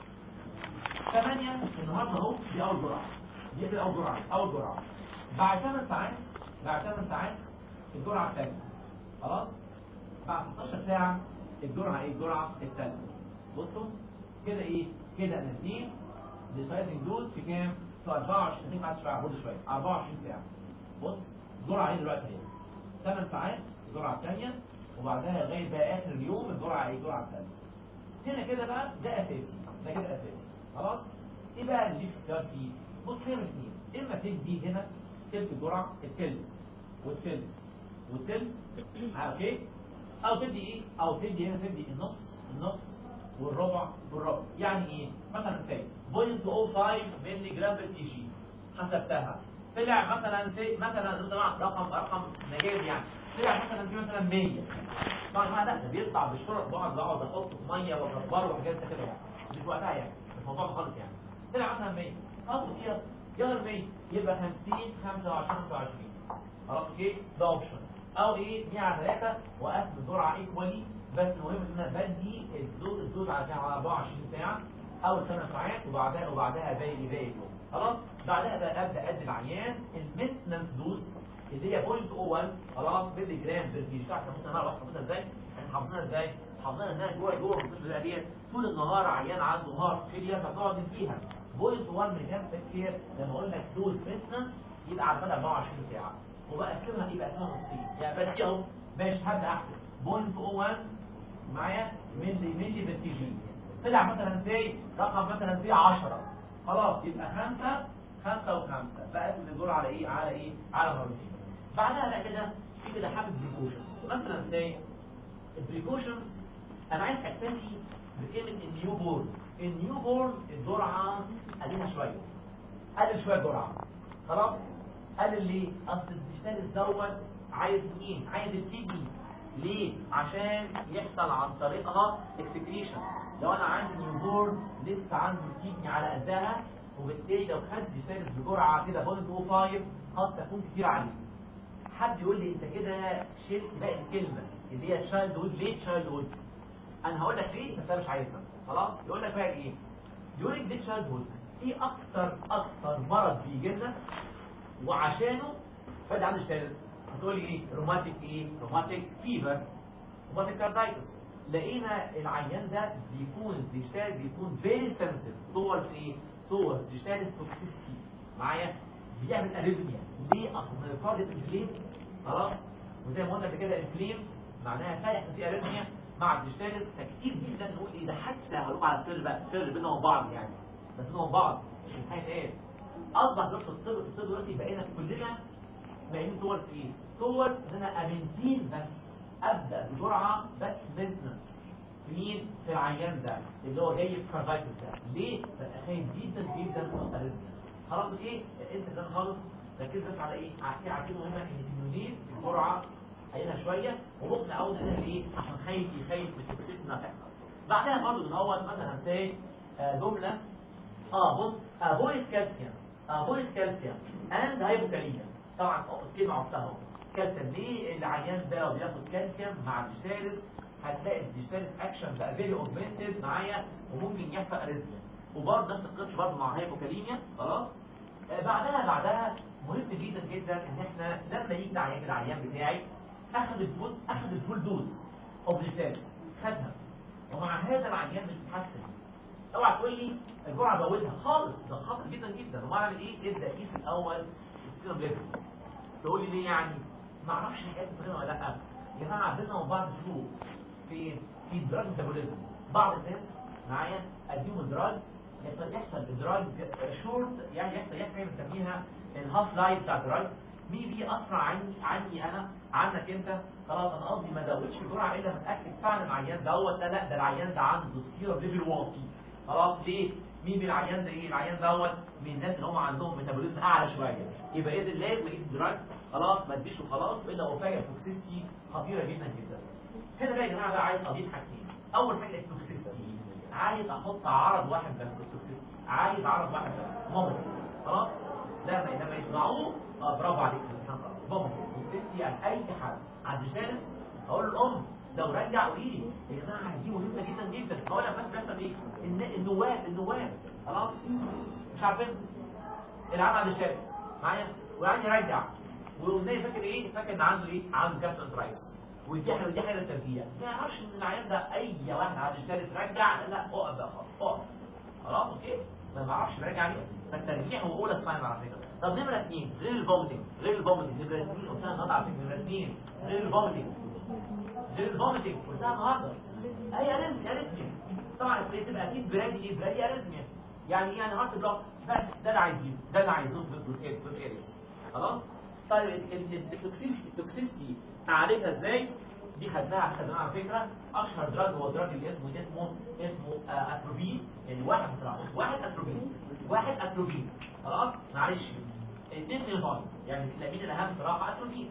8 النهارده اهو دي اول جرعه دي كده اول جرعه اول جرعه بعد 8 ساعات بعد 8 ساعات الجرعه الثانيه خلاص بعد 16 ساعه الجرعه ايه الجرعه الثالثه بصوا كده ايه كده نتيجه ديسايدنج دوز في كام في 24 خليك معايا شويه برضه شويه 24 ساعه بص الجرعه ايه دلوقتي اهي 8 ساعات الجرعه الثانيه وبعدها لغايه بقى اخر اليوم الجرعه ايه الجرعه الثالثه هنا كده بقى ده اساسي ده كده اساسي خلاص ايه بقى اللي ليك اختيار فيه بص هنا الاثنين اما تدي هنا تلت الجرعه التلت والتلت والتلت اوكي او تدي ايه او تدي هنا تدي النص النص والربع والربع يعني ايه مثلا مثال 0.05 مللي جرام بالكي جي حسبتها طلع مثلا سي مثلا طلع رقم رقم مجازي يعني طلع مثلا سي مثلا 100 طبعا ما ده بيطلع بالشرط بقعد بقعد احط في ميه واكبره وحاجات كده يعني مش وقتها يعني مش موضوع خالص يعني طلع مثلا 100 خلاص كده يلا 100 يبقى 50 25 25 خلاص اوكي ده اوبشن او ايه 100 على 3 واقسم الجرعه ايكوالي بس المهم ان انا بدي الدوز الدوز على 24 ساعه اول 8 ساعات وبعدها وبعدها باقي باقي اليوم خلاص بعدها بقى ابدا ادي العيان المينتنس دوز اللي هي 0.01 خلاص مللي جرام بالكيجي تعرف حافظها انا حافظها ازاي احنا حافظينها ازاي حافظينها انها جوه جوه الطفل ديت طول النهار عيان عنده هارت فيلير فبنقعد نديها 0.1 مللي جرام بالكير لما اقول لك دوز مينتنس يبقى على مدى 24 ساعه وبقسمها يبقى اسمها نصين يعني بدي اهو ماشي هبدا احسب 0.01 معايا ملي ملي بالكيجي طلع مثلا سي رقم مثلا سي 10 خلاص يبقى 5 5 و5 بقت الجرعه على ايه على ايه على مرتين بعدها بقى كده في كده حبه بريكوشنز مثلا سي البريكوشنز انا عايز اكتفي بكلمه النيو بورن النيو بورن الجرعه قللها شويه قلل شويه الجرعه خلاص قلل ليه اصل الديجيتال دوت عايز مين عايز الكدني ليه عشان يحصل عن طريقها اكسكريشن لو انا عندي نيوبورن لسه عنده الكدني على قدها وبالتالي لو خد ديجيتال بجرعه كده 0.05 قد تكون كتير عليه حد يقول لي انت كده شلت باقي الكلمه اللي هي تشايلد هود ليه تشايلد هود انا هقول لك ليه بس انا مش عايزها خلاص يقول لك بقى ايه يقول لك دي تشايلد هود ايه اكتر اكتر مرض بيجي لنا وعشانه فادي عنده ستانس هتقول لي ايه روماتيك ايه روماتيك فيفر روماتيك كاردايتس لقينا العيان ده بيكون ديجيتال بيكون فيري سنسيتيف towards ايه towards ديجيتال توكسيستي معايا بيعمل اريثميا ليه اصل الميوكارديوم انفليم خلاص وزي ما قلنا قبل كده انفليمز معناها فالح في اريثميا مع الديجيتاليز فكتير جدا نقول ايه ده حتى هقول على السر بقى السر بينهم وبعض يعني بس بينهم وبعض مش الحين ايه اصبح دكتور الطب الطب دلوقتي بقينا كلنا بقينا تورز ايه تورز ان انا امنتين بس ابدا بجرعه بس مينتنس مين في العيان ده اللي هو جاي في كارفايتس ده ليه؟ ببقى خايف جدا جدا من الاريزميا خلاص ايه؟ انسى ده خالص ركز بس على ايه؟ عارفين عارفين مهمه ان النيونيت الجرعه قليلها شويه وممكن اعود انا ليه؟ عشان خايف يخايف من التوكسيس انها تحصل بعدها برضه من اول مثلا هنساي جمله اه بص افويد كالسيوم افويد كالسيوم اند هايبوكاليميا طبعا كلمه عصتها اهو كالسيوم ليه العيان ده لو بياخد كالسيوم مع الديجيتاليز هتلاقي الديجيتاليز اكشن بقى فيري اوجمنتد معايا وممكن يحصل اريثميا وبرضه نفس القصه برضه مع هايبوكاليميا خلاص آه بعدها بعدها مهم جدا جدا ان احنا لما يجي العيان العيان بتاعي اخذ الفوز اخذ الفول دوز اوف ديجيتاليز خدها ومع هذا العيان مش بيتحسن اوعى تقول لي الجرعه بودها خالص ده خطر جدا جدا وما اعمل ايه ابدا اقيس الاول السيرم ليفل تقول لي ليه يعني ما اعرفش حاجات مهمه ولا لا يا جماعه بينا وبعض فروق في في دراج ميتابوليزم بعض الناس معايا اديهم الدراج يحصل يحصل الدراج شورت يعني يحصل يحصل بنسميها الهاف لايف بتاع الدراج مين بي اسرع عني عني انا عنك انت خلاص انا قصدي ما زودش الجرعه الا متاكد فعلا العيان دوت لا لا ده العيان ده عنده السيرم ليفل واطي خلاص ليه مين من العيان ده ايه العيان دوت من الناس اللي هم عندهم ميتابوليزم اعلى شويه يبقى اذا لازم نقيس الدراج خلاص ما تديش وخلاص والا وفاه توكسيستي خطيره جدا جدا هنا بقى يا جماعه بقى عايز اضيف حاجتين اول حاجه التوكسيستي عايز احط عرض واحد بس التوكسيستي عايز عرض واحد بس ممكن خلاص لا ما لما يسمعوه اه برافو عليك في الامتحان خلاص ممكن توكسيستي عن اي حد عند الثالث اقول للام لو رجع قولي لي يا جماعه دي مهمه جدا جدا هو انا بس بيحصل ايه الن- النواب النواب خلاص مش عارفين العام عند الشمس معايا ويعني يرجع والناي فاكر ايه فاكر ان عنده ايه عنده جاسترنترايتس ودي حاجه ودي حاجه التربيه ما يعرفش ان العيان ده اي واحد عند الشمس رجع لا اقف بقى خلاص اقف خلاص اوكي ما بعرفش براجع عليه فالترجيع هو اولى سماين على فكره طب نمره اثنين غير الفوميتنج غير الفوميتنج نمره اثنين قلتها النهارده على فكره نمره اثنين غير الفوميتنج غير الفوميتنج قلتها النهارده اي اريزميا اريزميا طبعا بتبقى اكيد برادي ايه برادي اريزميا يعني ايه يعني هارت بلوك بس ده اللي عايزينه ده اللي عايزينه في الجزئيه في الجزئيه خلاص طيب ال- ال- التوكسيستي التوكسيستي اعالجها ازاي دي خدناها خدناها على فكره اشهر دراج هو الدراج اللي اسمه اسمه اسمه آه، اتروبين يعني واحد بصراحه واحد اتروبين واحد اتروبين خلاص معلش اثنين نيفال يعني مين الاهم صراحه اتروبين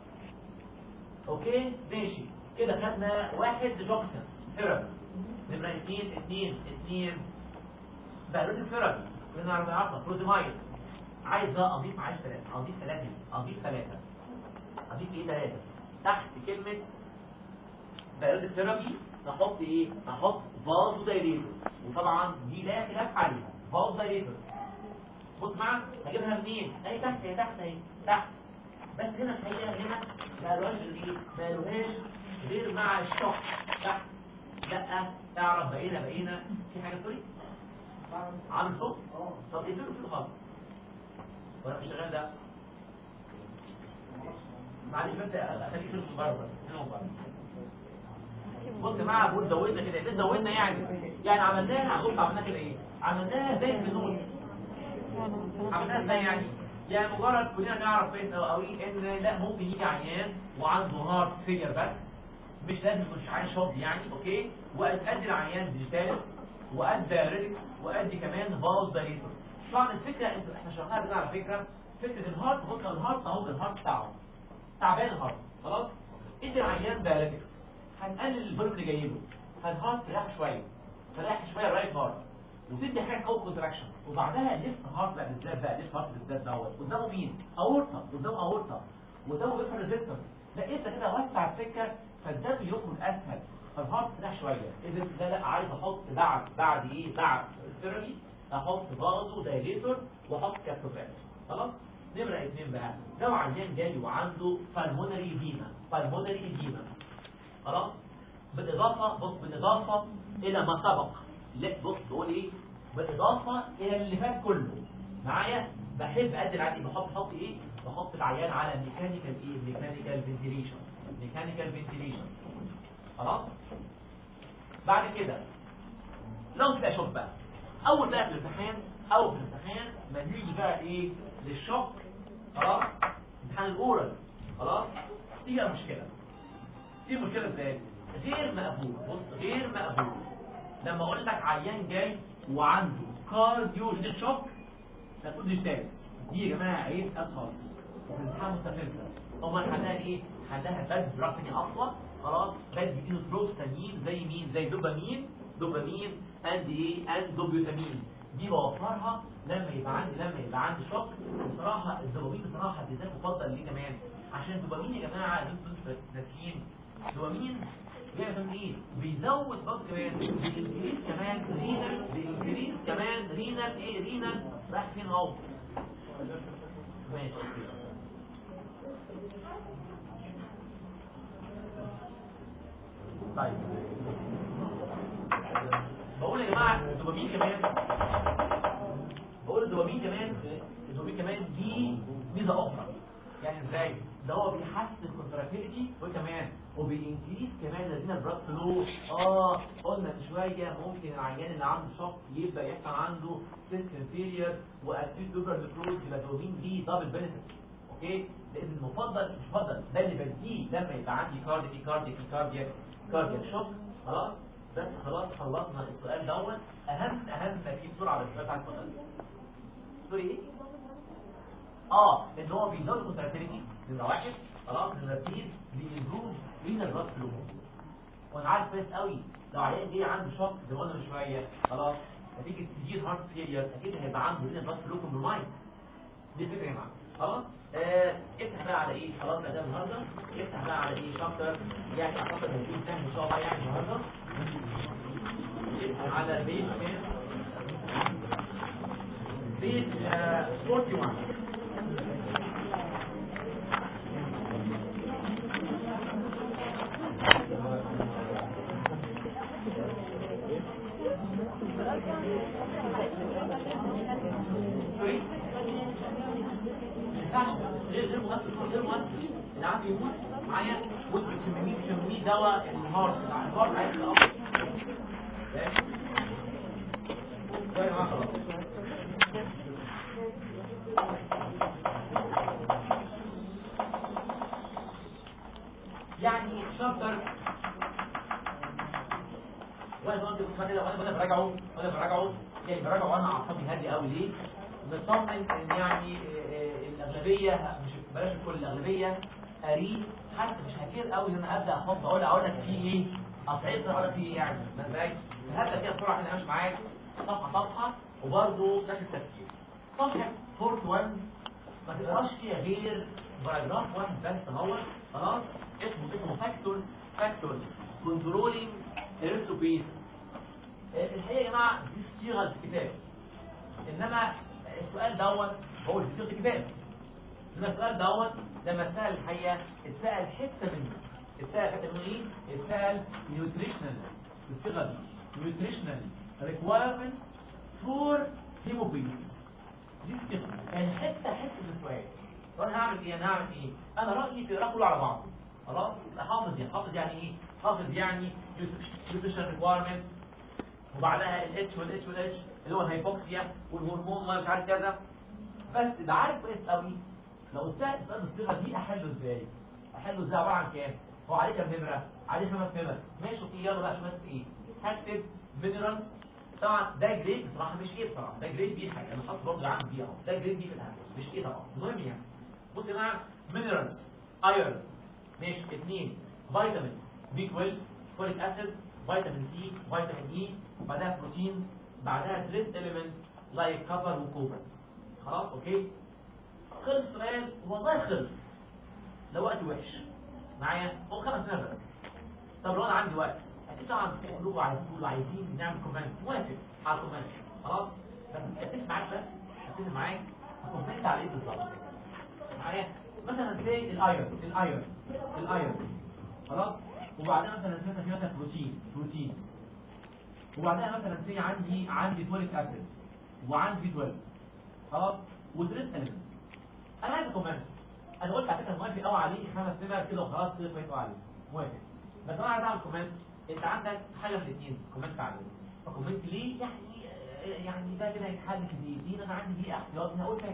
اوكي ماشي كده خدنا واحد جوكسن ثيرابي نمرة اثنين اثنين اثنين بقى ثيرابي كلنا نعرف نعرفها بروتيمايد عايز بقى اضيف عايز ثلاثة اضيف ثلاثة اضيف ثلاثة اضيف ايه ثلاثة تحت كلمة بيولوجيك ثيرابي نحط ايه؟ نحط فازو دايليتورز وطبعا دي لا خلاف عليها فازو دايليتورز بص معايا هجيبها منين؟ اهي تحت اهي تحت اهي تحت بس هنا الحقيقه هنا ما لهاش ايه؟ ما لهاش غير مع الشوك تحت لا تعرف بقينا بقينا في حاجه سوري؟ عامل صوت؟ طب اقفله كده خالص ولا مش شغال ده؟ معلش بس اخليك تدخل بره بس هنا بره بص يا جماعه بقول زودنا كده ليه زودنا يعني يعني عملناها بص عملناها كده ايه عملناها زي الفلوس عملناها ازاي يعني يعني مجرد كلنا نعرف كويس قوي ان لا ممكن يجي عيان وعنده هارت فيلير بس مش لازم يكون عيان شوب يعني اوكي وادي العيان ديجيتالس وادى ريدكس وادي كمان فاز دايليتور طبعا الفكره انت احنا شرحناها كده على فكره فكره الهارت بص الهارت اهو الهارت بتاعه تعبان الهارت خلاص ادي العيان دايليتكس هنقلل الفوليوم اللي جاي له فالهارت يريح شويه فريح شويه الرايت هارت وتدي حاجه قوي كونتراكشنز وبعدها الليفت هارت بقى بالذات بقى الليفت هارت بالذات دوت قدامه مين؟ اورطه قدامه اورطه قدامه بيفر ريزيستنس لا انت كده وسع السكه فالدم يخرج اسهل فالهارت يريح شويه اذا لا لا عايز احط بعد بعد ايه؟ بعد السيرمي احط برضه دايليتور واحط كابتوجراف خلاص؟ نمرة اثنين بقى لو عيان جاي وعنده بالمونري ايديما بالمونري ايديما خلاص بالإضافة بص بالإضافة إلى ما سبق لا بص بقول إيه بالإضافة إلى اللي فات كله معايا بحب ادي العيان بحط بحط ايه بحط العيان على ميكانيكال ايه ميكانيكال فنتيليشنز ميكانيكال فنتيليشنز خلاص بعد كده لو كده شوف بقى اول بقى في الامتحان اول في الامتحان ما نيجي بقى ايه للشوك خلاص امتحان الاورال خلاص دي بقى مشكله دي مشكله ازاي غير مقبول بص غير مقبول لما اقول لك عيان جاي وعنده كارديوجينيك شوك ما تقولش دارس دي يا جماعه عيب خالص وفي الامتحان مستفزه امال حلها ايه حلها بد دراج تاني اقوى خلاص بد بيديله دروس تانيين زي مين زي دوبامين دوبامين اند ايه اند دوبيوتامين دي بوفرها لما يبقى عندي لما يبقى عندي شوك بصراحه الدوبامين بصراحه بالذات مفضل ليه كمان عشان الدوبامين يا جماعه انتوا ناسيين دوبامين بيعمل ايه بيزود برضه كمان بينكريز كمان رينال بينكريز كمان رينال ايه رينال رايح فين اهو ماشي طيب بقول يا جماعه الدوبامين كمان بقول الدوبامين كمان الدوبامين كمان دي ميزه اخرى يعني ازاي ده هو بيحسن الكونتراكتيليتي وكمان وبينكريز كمان الرينال بلاد فلو اه قلنا من شويه ممكن العيان اللي عنده شوك يبدا يحصل عنده سيستم فيلير واكيد دوبر نكروز يبقى دوبامين دي دبل بنفيتس اوكي لان المفضل مش مفضل ده اللي بديه لما يبقى عندي كارديك كارديك كارديك كارديك شوك خلاص بس خلاص خلصنا السؤال دوت اهم اهم في بسرعه بس بتاع الفضل سوري ايه اه ان هو بيزود الكونتراكتيليتي نمره واحد خلاص نمره اثنين بيمبروف رينال بلاد فلو وانا عارف كويس قوي لو عيان جه عنده شوك زي ما قلنا من شويه خلاص نتيجه سيفير هارت فيلير اكيد هيبقى عنده رينال بلاد فلو كومبرومايز دي الفكره يا جماعه خلاص آه افتح بقى على ايه خلاص بقى ده النهارده افتح بقى على ايه شابتر يعني اعتقد هيكون فاهم ان شاء الله يعني النهارده افتح على بيج بيج آه 41 غير غير مؤثر غير مؤثر اللي عم يموت معايا وانت بتسميه بتسميه دواء الهارت الهارت عايز الامر فاهم يا جماعه خلاص يعني شابتر وانا بقول اسمها كده وانا وانا براجعه وانا براجعه يعني براجعه وانا اعصابي هادي قوي ليه؟ مطمن ان يعني الاغلبيه مش بلاش كل الاغلبيه قريب حتى مش هكير قوي ان انا ابدا احط اقول اقول لك فيه ايه قطعت اقول لك فيه ايه يعني ما ازاي هبدا كده بسرعه كده ماشي معاك صفحه صفحه وبرده نفس التفكير صفحه 41 ما تقراش فيها غير باراجراف واحد بس اهو خلاص اسمه اسمه فاكتورز فاكتورز كنترولينج ارستوبيس الحقيقه يا جماعه دي صيغه الكتاب انما السؤال دوت هو اللي في صيغه الكتاب انما السؤال دوت لما اتسال الحقيقه اتسال حته منه اتسال حته منه ايه؟ اتسال نيوتريشنال بالصيغه دي نيوتريشنال ريكوايرمنتس فور هيموبيلس دي الصيغه يعني حته حته من السؤال طب انا هعمل ايه؟ انا هعمل ايه؟ انا رايي تقرا كله على بعضه خلاص؟ حافظ يعني حافظ يعني ايه؟ حافظ يعني نيوتريشنال ريكوايرمنت وبعدها الاتش والاتش والاتش اللي هو الهيبوكسيا والهرمون ما مش عارف كذا بس تبقى عارف كويس قوي لو سأل سؤال بالصيغه دي احله ازاي؟ احله ازاي عباره عن كام؟ هو عليه كام نمره؟ عليه خمس نمر ماشي اوكي يلا بقى شويه ايه؟ هكتب مينرالز طبعا ده جريد بصراحه مش ايه بصراحه ده جريد بي حاجه انا حاطط برضه عندي بي اهو ده جريد بي في الهندسه مش ايه طبعا المهم يعني بص يا جماعه مينرالز ايرون ماشي اثنين فيتامينز بي 12 فوليك اسيد فيتامين سي فيتامين اي بعدها بروتينز بعدها تريس اليمنتس لايك كفر وكوبرت خلاص اوكي خلص السؤال والله خلص ده وقت وحش معايا هو خمس دقايق بس طب لو انا عندي وقت اكيد طبعا تقولوا عايزين تقولوا عايزين نعمل كومنت موافق على الكومنت خلاص بس اتفق معاك بس اتفق معاك كومنت على ايه بالظبط معايا مثلا زي الايرون الايرون الايرون خلاص وبعدين مثلا مثلا في مثلا بروتين بروتين وبعدها مثلا زي عندي عندي فوليك اسيد وعندي بي 12 خلاص وتريس اليمنتس انا عايز كومنت انا قلت على فكره موافق قوي عليه خمس نمر كده وخلاص كده كويس قوي عليه موافق بس انا عايز اعمل كومنت انت عندك حاجه من الاثنين كومنت عليه فكومنت ليه يعني يعني ده كده هيتحل في دقيقتين انا عندي دقيقه احتياط انا هقول فيها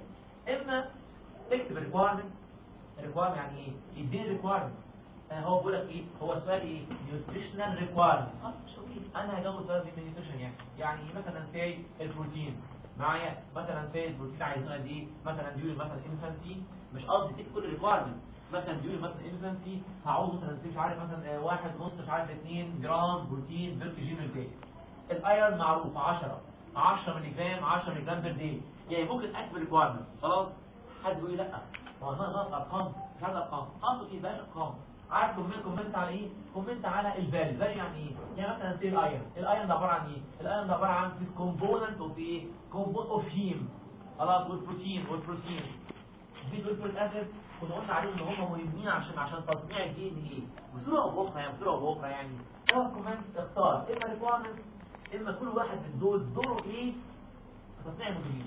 كده اما تكتب ريكويرمنتس ريكويرمنت يعني ايه يديني ريكويرمنتس هو بيقول لك ايه هو السؤال ايه نيوتريشنال ريكويرمنت مش اوكي انا هجاوب سؤال دي نيوتريشن يعني يعني مثلا سي البروتينز معايا مثلا سي البروتين عايزينها دي مثلا ديوري مثلا انفانسي مش قصدي تكتب كل الريكويرمنتس مثلا ديوري مثلا انفانسي هعوز مثلا مش عارف مثلا واحد ونص مش عارف 2 جرام بروتين بير كي جي من البيت الايرون معروف 10 10 ملي جرام 10 ملي جرام بير دي يعني ممكن اكتب ريكويرمنتس خلاص حد يقول لي لا ما هو ناقص ارقام مش عايز ارقام اقصد ايه بقاش ارقام عارف كومنت كومنت على ايه كومنت على الفاليو الفاليو يعني ايه يعني مثلا سي الايرون الايرون ده عباره عن ايه الايرون ده عباره عن this component of ايه component of heme خلاص والبروتين والبروتين دي دول اسيد كنا قلنا عليهم ان هم مهمين عشان عشان تصنيع الدي ان ايه بصوره او باخرى يعني بصوره او باخرى يعني هو كومنت اختار اما ريكويرمنتس اما كل واحد من دول دوره ايه في تصنيع المديرين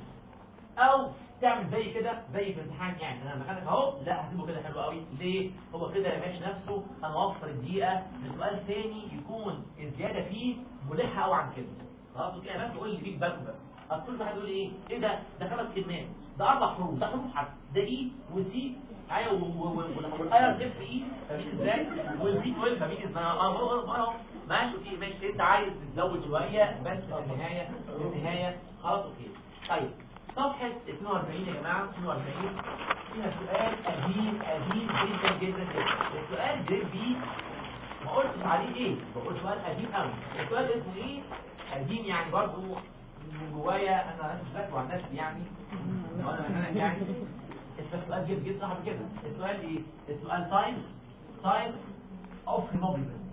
او تعمل زي كده زي في امتحان يعني انا مكانك اهو لا هسيبه كده حلو قوي ليه هو كده ماشي نفسه انا اوفر الدقيقه لسؤال ثاني يكون الزياده فيه ملحه قوي عن كده خلاص كده بس قول لي فيك بالكم بس كل واحد يقول ايه ايه ده ده خمس كلمات ده اربع حروف ده حروف حرف ده اي وسي ايوه والاير اف اي فاهمين ازاي والبي 12 فاهمين ازاي اه ماشي اوكي ماشي انت عايز تزود شويه بس في النهايه في النهايه خلاص اوكي طيب صفحة 42 يا جماعة 42 فيها سؤال قديم قديم جدا جدا جدا السؤال جريد بي ما قلتش عليه ايه بقول سؤال قديم قوي السؤال اسمه ايه قديم يعني برضه من جوايا انا مش فاكره عن نفسي يعني وانا انا يعني السؤال جد جد صاحب كده السؤال ايه السؤال تايمز تايمز اوف هيموجلوبين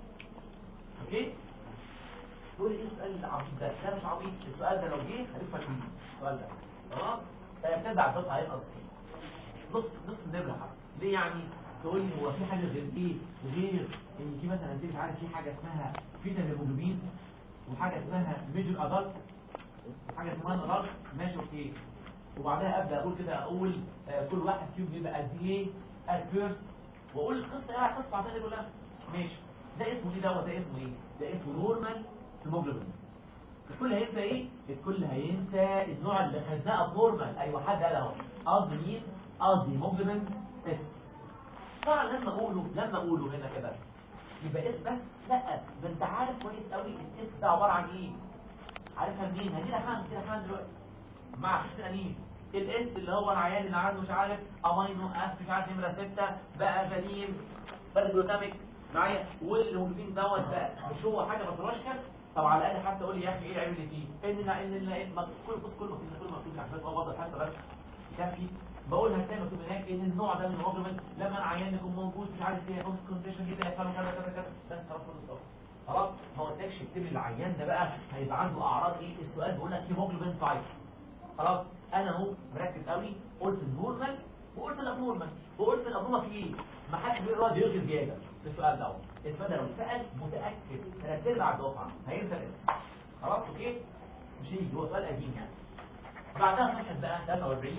اوكي تقول ايه السؤال العبيط ده ده مش عبيط السؤال ده لو جه هتفهم فيه السؤال ده خلاص فيبتدع الدفعه هينقص فيه نص نص النمره حتى ليه يعني تقول لي هو في حاجه غير ايه غير ان في مثلا انت مش عارف في حاجه اسمها فيتا هيموجلوبين وحاجه اسمها ميجر ادلتس وحاجه اسمها نرج ماشي اوكي وبعدها ابدا اقول كده اقول آه كل واحد فيهم بيبقى قد ايه البيرس واقول القصه ايه القصه بعدها كلها ماشي ده اسمه ايه دوت ده اسمه ايه ده اسمه نورمال هيموجلوبين الكل هينسى ايه الكل هينسى النوع اللي خدناه ابنورمال ايوه حد قال اهو قصدي مين قصدي هيموجلوبين اس طبعا لما اقوله لما اقوله هنا كده يبقى اس بس لا ده انت عارف كويس قوي الاس ده عباره عن ايه عارفها منين هدي لك حاجه كده حاجه دلوقتي مع حسين انيمي الاس اللي هو العيان اللي عنده مش عارف امينو اس مش عارف نمره 6 بقى جليم بقى جلوتاميك معايا والهيموجلوبين دوت بقى مش هو حاجه ما تروحش كده طب على الاقل حتى قول لي يا اخي ايه العيب اللي فيه ان ان ان ان ما كل بص كل مكتوب كل مكتوب عشان هو واضح حتى بس كافي بقول هتلاقي مكتوب هناك ان النوع ده من الهيموجلوبين لما العيان يكون موجود مش عارف ايه كونس كونديشن كده يحصل كذا كذا كذا بس خلاص خلص خلاص ما قلتلكش اكتب لي العيان ده بقى هيبقى عنده اعراض ايه السؤال بيقول لك هيموجلوبين تايبس خلاص انا اهو مركز قوي قلت النورمال وقلت الابنورمال وقلت الابنورمال فيه ايه ما حدش بيقدر يلغي زياده في السؤال دوت السؤال ده لو اتسال متاكد ثلاث ارباع الدفعه هينسى الاسم خلاص اوكي مش هيجي هو سؤال قديم يعني بعدها صفحه بقى 43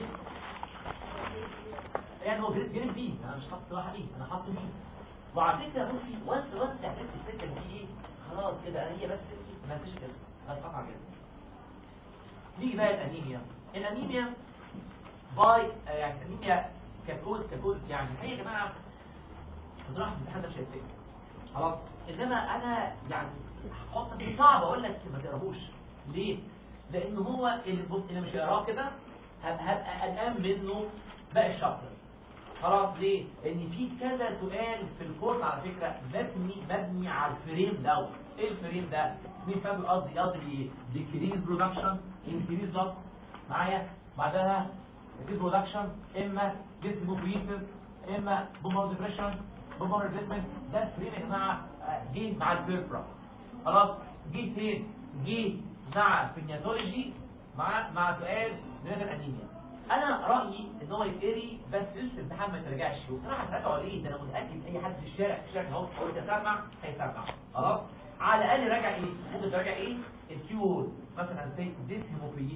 يعني هو جريد جريد بي انا مش حاطط واحد ايه انا حاطط بي وعلى فكره بصي وانس وانس اعتمدت السكه دي ايه خلاص كده هي بس ما فيش اسم هتقطع كده نيجي بقى الانيميا الانيميا باي يعني الانيميا ككوز ككوز يعني هي يا جماعه بصراحه الامتحان ده مش هيتسجل خلاص انما انا يعني حط دي صعب اقول لك ما تقراهوش ليه لان هو اللي بص اللي مش هيقراه كده هبقى قلقان منه باقي الشابتر خلاص ليه لان في كذا سؤال في الكورس على فكره مبني مبني على الفريم دوت ايه الفريم ده مين فاهم قصدي قصدي ديكريز برودكشن انكريز لوس معايا بعدها ديكريز برودكشن اما ديسموكريسيس اما بومر ديبريشن بومر ريبليسمنت ده الفريم يا جماعه جه مع البيربرا خلاص جه فين جه مع فينياتولوجي مع مع سؤال من الانيميا انا رايي ان هو يتقري بس لسه الامتحان ما يتراجعش وصراحه تراجعوا ليه ده انا متاكد اي حد في الشارع في الشارع اهو هو يتسمع هيسمع خلاص على الاقل راجع ايه ممكن تراجع ايه الكيورز مثلا زي ديس هيموفيليسيس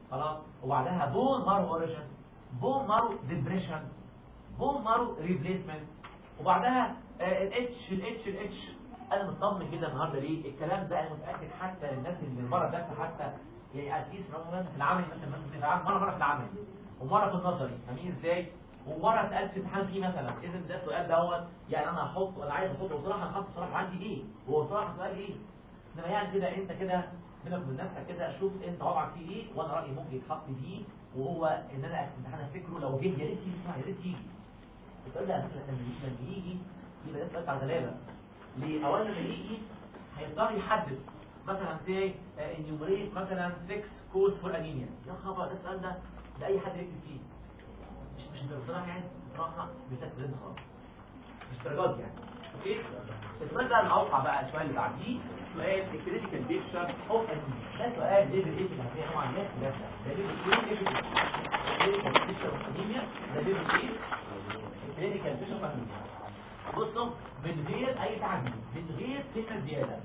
خلاص وبعدها بون مارو اوريجن بون مارو ديبريشن بون مارو ريبليسمنت وبعدها الاتش الاتش الاتش انا مطمن كده النهارده ليه الكلام ده انا متاكد حتى الناس اللي المره ده حتى يعني اتليس مثلا في العمل مثلا مثلا في العمل مره مره في العمل ومره في النظري فاهمين ازاي ومره اتقال في امتحان فيه مثلا اذا ده السؤال دوت يعني انا هحطه انا عايز احطه بصراحه انا حاطه بصراحه عندي ايه هو بصراحه سؤال ايه انما يعني كده انت كده بينك وبين نفسك كده شوف انت وضعك فيه ايه وانا رايي ممكن يتحط فيه وهو ان انا امتحان افتكره لو جه يا ريت يجي اسمع يا ريت يجي السؤال ده على فكره لما يجي لما يجي يبقى ده سؤال بتاع غلابه ليه اولا لما يجي هيضطر يحدد مثلا سي انيومريت مثلا 6 كوز فور انيميا يا خبر ده السؤال ده ده اي حد يكتب فيه مش مش بصراحه يعني بصراحه مش هتفرق خالص مش درجات يعني اوكي السؤال ده الاوقع بقى السؤال اللي بعديه سؤال الكريتيكال بيكشر اوف انيميا ده سؤال ليفل ايه اللي هتلاقيه طبعا ناس لا ده ليفل ايه ليفل الكريتيكال بيكشر اوف انيميا ده ليفل ايه الكريتيكال بيكشر اوف انيميا بصوا من غير اي تعديل من غير كلمه زياده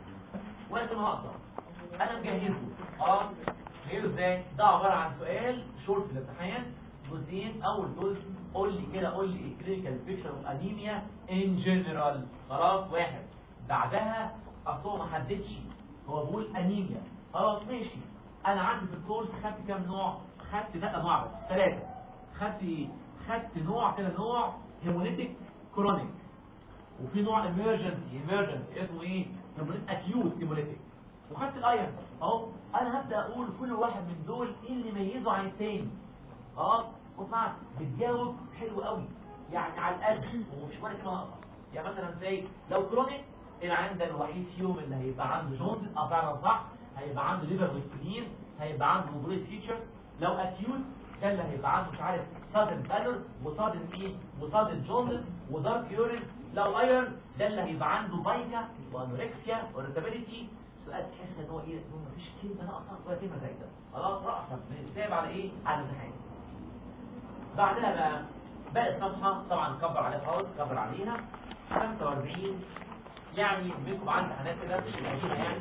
ولا كلمه ناقصه انا مجهزه خلاص غير ازاي ده عباره عن سؤال شورت في الامتحان جزئين اول جزء قول لي كده قول لي الكلينيكال بيكشر اوف انيميا ان جنرال خلاص واحد بعدها اصل هو ما حددش هو بيقول انيميا خلاص ماشي انا عندي في الكورس خدت كام نوع خدت لا انواع بس ثلاثه خدت ايه خدت نوع كده نوع هيموليتيك كرونيك وفي نوع امرجنسي امرجنسي اسمه ايه اكيوت هيموليتيك وخدت الايرن اهو انا هبدا اقول كل واحد من دول ايه اللي يميزه عن التاني خلاص بص معاك بتجاوب حلو قوي يعني على القلب ومش ولا كلمه ناقصه يعني مثلا زي لو كرونيك العيان ده الوحيد فيهم اللي هيبقى عنده جوندس اه فعلا صح هيبقى عنده ليفر وسبلين هيبقى عنده موبيليت فيتشرز لو اكيوت ده اللي هيبقى عنده مش عارف سادن بالور وسادن ايه وسادن جوندس ودارك يورين لو ايرن ده اللي هيبقى عنده بايكا وانوركسيا وريتابيليتي سؤال تحس ان هو ايه ان هو مفيش كلمه ناقصه ولا كلمه زايده خلاص رأسك بنتابع على ايه على الامتحان بعدها بقى باقي الصفحه طبعا كبر عليها خالص كبر عليها 45 يعني منكم عنده امتحانات كده مش القديمه يعني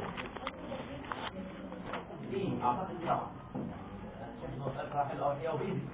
ايه اعتقد دي طبعا شايف ان هو سؤال صراحه حلو قوي هو بيزك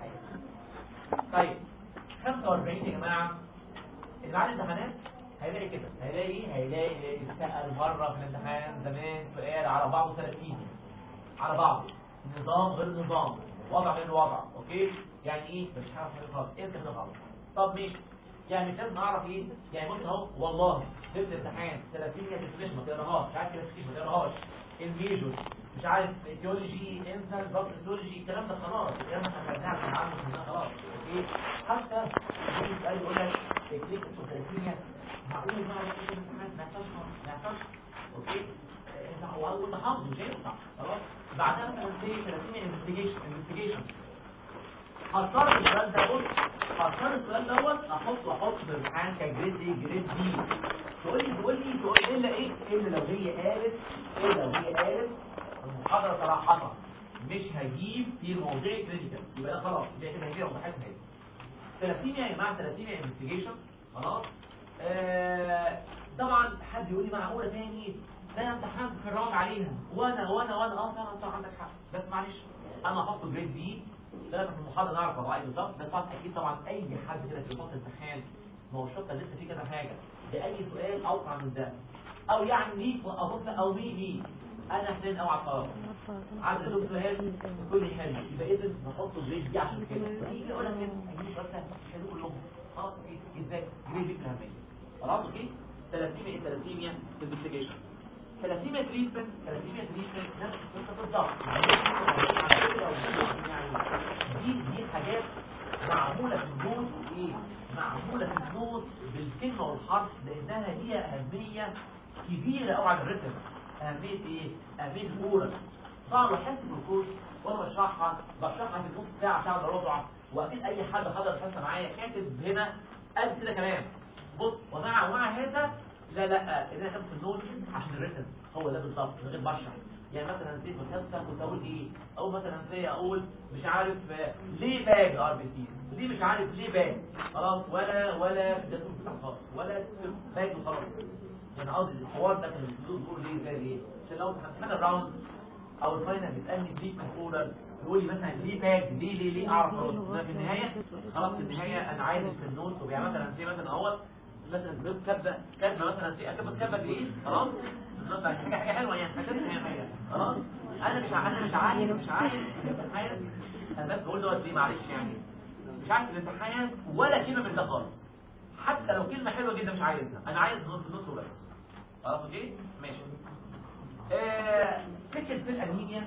طيب 45 يا جماعه اللي عنده امتحانات هيلاقي كده هيلاقي ايه هيلاقي اتسال مره في الامتحان زمان سؤال على بعضه 30 على بعضه نظام غير نظام وضع غير وضع اوكي يعني ايه مش عارف حاجه خالص انت كده خالص طب ماشي يعني مش لازم اعرف ايه يعني بص اهو والله ضمن الامتحان 30 كانت مش ما تقراهاش مش عارف كده ما تقراهاش الميجور مش عارف ايديولوجي انسان باثولوجي الكلام ده خلاص الكلام ده احنا خدناه عشان نعمل ده خلاص اوكي حتى يجي يسال يقول لك تكليف الثلاثينيه معقول ان انا في الامتحان ما يحصلش ما يحصلش اوكي هو اول حافظه مش هينفع خلاص بعدها مثلا في 30 انفستيجيشن انفستيجيشن هضطر السؤال ده بص هضطر السؤال دوت احطه احط في الامتحان كجريد ايه جريد بي تقول لي تقول لي تقول لي الا ايه الا لو هي قالت الا لو هي قالت المحاضره صراحه مش هجيب في المواضيع كريتيكال يبقى ده خلاص يبقى كده هجيب وضحتها هي 30 يا جماعه 30 انفستيجيشن خلاص آه طبعا حد يقول لي معقوله تاني ده انا امتحنت في الراوند عليها وانا وانا وانا اه فعلا صح عندك حق بس معلش انا هحطه جريد بي لا في المحاضره نعرف طبعا بالظبط بس طبعا اكيد طبعا اي حد كده في فتره الامتحان ما هو الشرطه لسه في كده حاجه باي سؤال اوقع من ده او يعني ليك ابص او مي لي انا حنين قوي على القرار عايز له سؤال كل حلو يبقى اذا نحطه جريد بي عشان كده يجي يقول لك هجيب سؤال سهل حلو كلهم خلاص اوكي ازاي جريد بي الاهميه خلاص اوكي 30 ايه 30 انفستيجيشن ثلاثيمية تريتمنت ثلاثيمية تريتمنت نفس القصة بالظبط يعني دي دي حاجات معمولة في النوت ايه؟ معمولة في النوت بالكلمة والحرف لأنها هي أهمية كبيرة أوي على الريتم أهمية ايه؟ أهمية الأورال طبعا بحس في الكورس وانا بشرحها بشرحها في نص ساعة ساعة الا ربع واكيد اي حد حضر الحصة معايا كاتب هنا قال كده كلام بص ومع ومع هذا لا لا اذا كان في النوتس عشان الريتم هو ده بالظبط من غير بشرح يعني مثلا زي في الحصه كنت اقول ايه او مثلا زي اقول مش عارف ليه باج ار بي سيز ليه مش عارف ليه باج خلاص ولا ولا ده بتاع خالص ولا باج وخلاص يعني قصدي الحوار ده كان المفروض نقول ليه زي ايه عشان لو امتحان الراوند او الفاينل بيسالني ليه اورال يقول لي مثلا ليه باك ليه ليه ليه اعرف ارد ده في النهايه خلاص في النهايه انا عايز في النوت وبيع مثلا سي مثلا اهوت مثلا كاتبه كاتبه مثلا سي كاتبه كاتبه بايه خلاص بالظبط حاجه حاجة حلوه يعني حاجه حاجه خلاص انا مش ع- انا مش عايز مش عايز الامتحان انا بس بقول دوت ليه معلش يعني مش عايز الامتحان ولا كلمه من ده خالص حتى لو كلمه حلوه جدا مش عايزها انا عايز نص نص وبس خلاص اوكي ماشي آه سكت سيل انيميا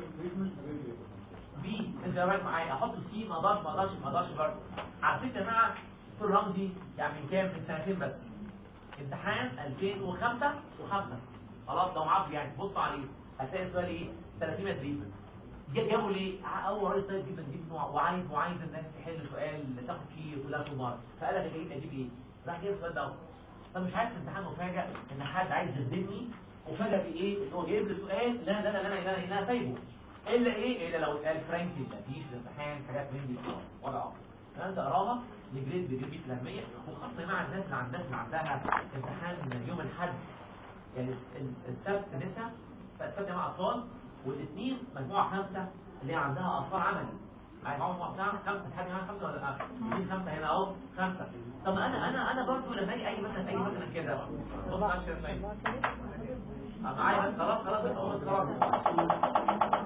بي انت رايح معايا احط سي ما اقدرش ما اقدرش ما اقدرش برضه على فكره يا جماعه دكتور رمزي يعني من كام من سنتين بس امتحان 2005 و5 خلاص لو معاك يعني بص عليه هتلاقي السؤال ايه 30 تقريبا جابوا ليه اول رئيس طيب جدا جدا وعايز وعايز الناس تحل سؤال تاخد فيه فلان ومار فقال لك اجيب اجيب ايه راح جايب السؤال ده طب مش عايز امتحان مفاجئ ان حد عايز يخدمني وفجأة بايه ان هو جايب لي سؤال لا لا لا لا لا لا لا سايبه الا ايه الا لو قال فرانكلي مفيش في الامتحان حاجات من دي خلاص ولا عمر فانت اقراها لجريد بجريد في الاهميه وخاصه مع الناس اللي عندها اللي عندها امتحان من يوم الاحد يعني الس- الس- السبت نسا السبت مع اطفال والاثنين مجموعه خمسه اللي هي عندها اطفال عملي عايز مجموعه بتاع خمسه حد معاها خمسه ولا لا؟ الاثنين خمسه هنا اهو خمسه طب انا انا انا برضو لما اجي اي مثلا اي مثلا كده بص معلش يا فندم. معايا بس خلاص خلاص خلاص خلاص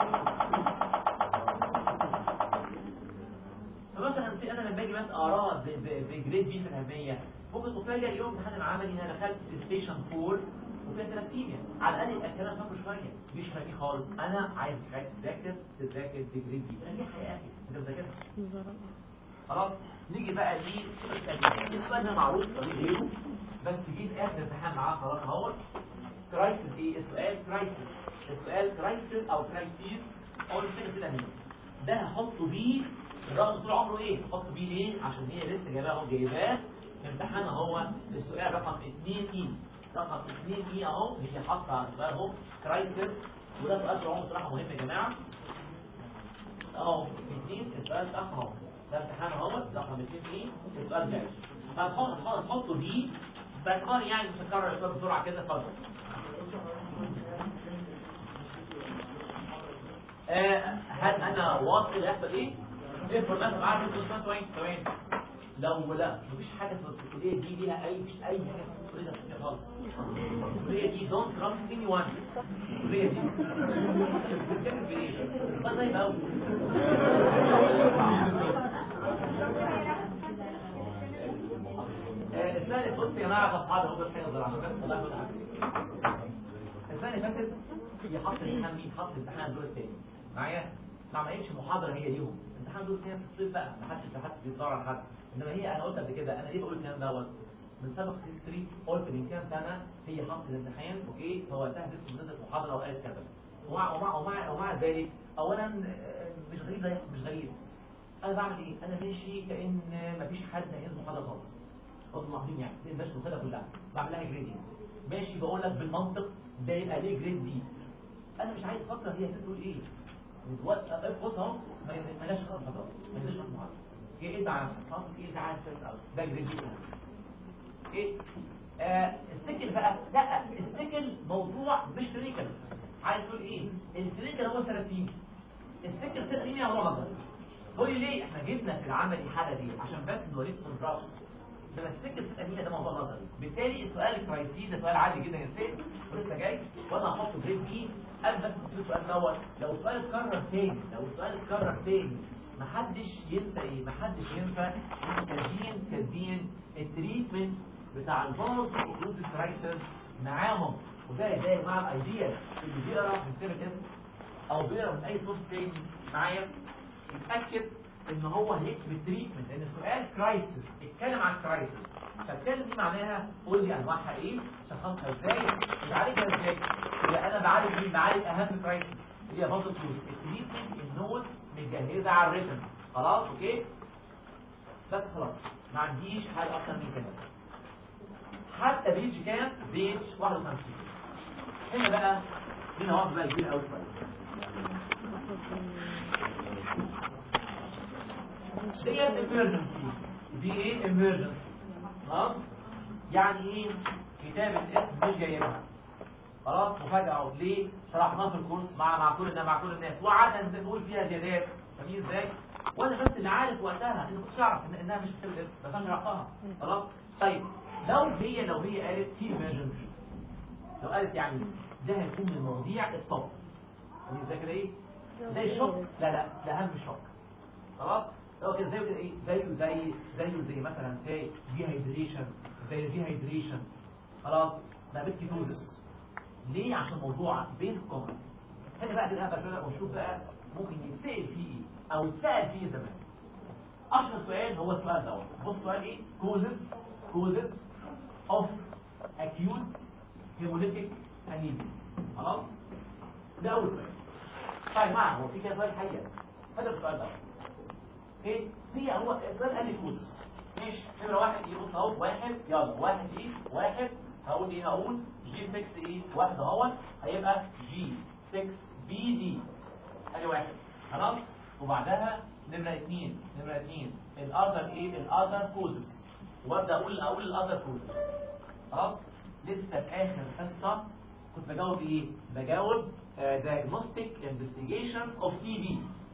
فمثلا في- انا لما باجي بس اقراها ب- ب- بجريد بي في الاهميه ممكن تفاجئ يوم امتحان العملي ان انا دخلت في ستيشن 4 وفيها ثلاثيميا على الاقل يبقى الكلام فاكره شويه مش فاكر خالص انا عايز حاجه تذاكر تذاكر بجريد بي انا ليه حياه اخي انت مذاكرها خلاص نيجي بقى ليه السؤال ده معروف طريق غيره بس جيت اخر امتحان معاه خلاص اهو كرايسيس ايه السؤال كرايسيس السؤال كرايسيس او كرايسيس او الفكره كده مين ده هحطه بيه الرقم طول عمره ايه هحطه بيه ليه عشان هي لسه جايباه اهو جايباه في امتحان اهو السؤال رقم 2 اي رقم 2 اي اهو هي حاطه على السؤال اهو كرايسيس وده سؤال طول عمره صراحه مهم يا جماعه اهو اثنين السؤال صح اهو ده امتحان اهو رقم اثنين ايه السؤال جاي هنحط هنحطه دي باعتبار يعني مش هنكرر السؤال بسرعه كده اتفضل آه، هل انا واثق اللي هيحصل ايه؟ افرض مثلا عارف اسمه ثواني ثواني لو لا مفيش حاجه في الكليه دي ليها اي مفيش اي حاجه في الكليه دي خالص الكليه دي دونت تراست اني وان الكليه دي بتتكلم في ايه؟ ما زي ما آه، السنه اللي بص يا جماعه اصحابي هم الحين زراعه الله يكون عافيك السنه اللي فاتت هي حط الامتحان مين حط امتحان الدور الثاني معايا ما عملتش محاضره هي ليهم امتحان الدور الثاني في الصيف بقى ما حدش ما حدش بيدور على حد انما هي انا قلت قبل كده انا ليه بقول الكلام دوت من سابق هيستوري قلت من كام سنه هي حط الامتحان اوكي هو تهدف ونزلت محاضره وقالت كذا ومع ومع ومع, ومع ذلك اولا آه، مش غريب ده يحصل، مش غريب انا بعمل ايه انا ماشي كان مفيش حد هينزل محاضره خالص خد ملاحظين يعني دي الناس واخدها كلها بعمل لها جريدنج ماشي بقول لك بالمنطق ده يبقى ليه جريد بي انا مش عايز افكر هي هتقول ايه دلوقتي بص اهو ما مالهاش خالص محاضرات مالهاش خالص محاضرات هي ايه على نفسك اصلا ايه انت عارف كويس قوي ده جريد بي ايه آه السكل بقى لا السكل موضوع مش تريكل عايز تقول ايه التريكل هو ثلاثين السكل تقريبا هو نظري قول لي ليه احنا جبنا في العمل الحاله دي عشان بس نوريك كونتراست ده السكر الامينه ده موضوع نظري بالتالي السؤال الكرايسي ده سؤال عادي جدا ينساه ولسه جاي وانا هحطه جريد بي قبل بس تصير السؤال دوت لو السؤال اتكرر تاني لو السؤال اتكرر تاني محدش ينسى ايه محدش ينسى كاتبين كاتبين التريتمنت بتاع الفاز اوكلوزيف كرايسيس معاهم وده ده يا جماعه الايديا اللي بيقرا من كتاب الاسم او بيقرا من اي سورس تاني معايا يتاكد ان هو هيكتب التريتمنت لان السؤال كرايسيس اتكلم عن كرايسيس فاتكلم دي معناها قول لي انواعها ايه شخصها ازاي بتعالجها ازاي يبقى انا بعالج مين بعالج اهم كرايسيس اللي هي برضه التريتمنت النوتس متجهزه على الريتم خلاص اوكي بس خلاص ما عنديش حاجه اكتر من كده حتى بيج كام بيج 51 هنا بقى هنا وقت بقى كبير قوي شويه ديت emergency دي ايه emergency خلاص يعني ايه كتاب الاسم مش جايبها خلاص مفاجاه اهو ليه شرحناه في الكورس مع مع كل الناس مع كل الناس وقعدنا نقول فيها زيادات فاهمين ازاي وانا بس اللي عارف وقتها انا كنتش اعرف إن انها مش بتكتب الاسم بس انا شرحتها خلاص طيب لو هي لو هي قالت في emergency لو قالت يعني ده هيكون من مواضيع الطب فاهمين ازاي كده ايه زي الشوك لا لا ده اهم شوك خلاص هو كده زي كده ايه زيه زي زيه زي مثلا زي ديهايدريشن زي ديهايدريشن خلاص ده بيتكيتوزس ليه عشان موضوع بيز كومن هنا بقى كده بقى شويه ونشوف بقى ممكن يتسال فيه ايه او يتسال فيه زمان اشهر سؤال هو السؤال دوت بص سؤال ايه كوزس كوزس اوف acute hemolytic anemia خلاص ده اول سؤال طيب معه هو في كده سؤال حقيقة هذا السؤال ده ايه هي هو السؤال قال لي كوز ماشي نمرة واحد ايه بص اهو واحد يلا واحد ايه واحد هقول ايه هقول جي 6 ايه واحد اهو هيبقى جي 6 بي دي ادي واحد خلاص وبعدها نمرة اثنين نمرة اثنين الاذر ايه الاذر كوزز وابدا اقول اقول الاذر كوزز خلاص لسه في اخر حصه كنت بجاوب ايه بجاوب uh, diagnostic investigations of TB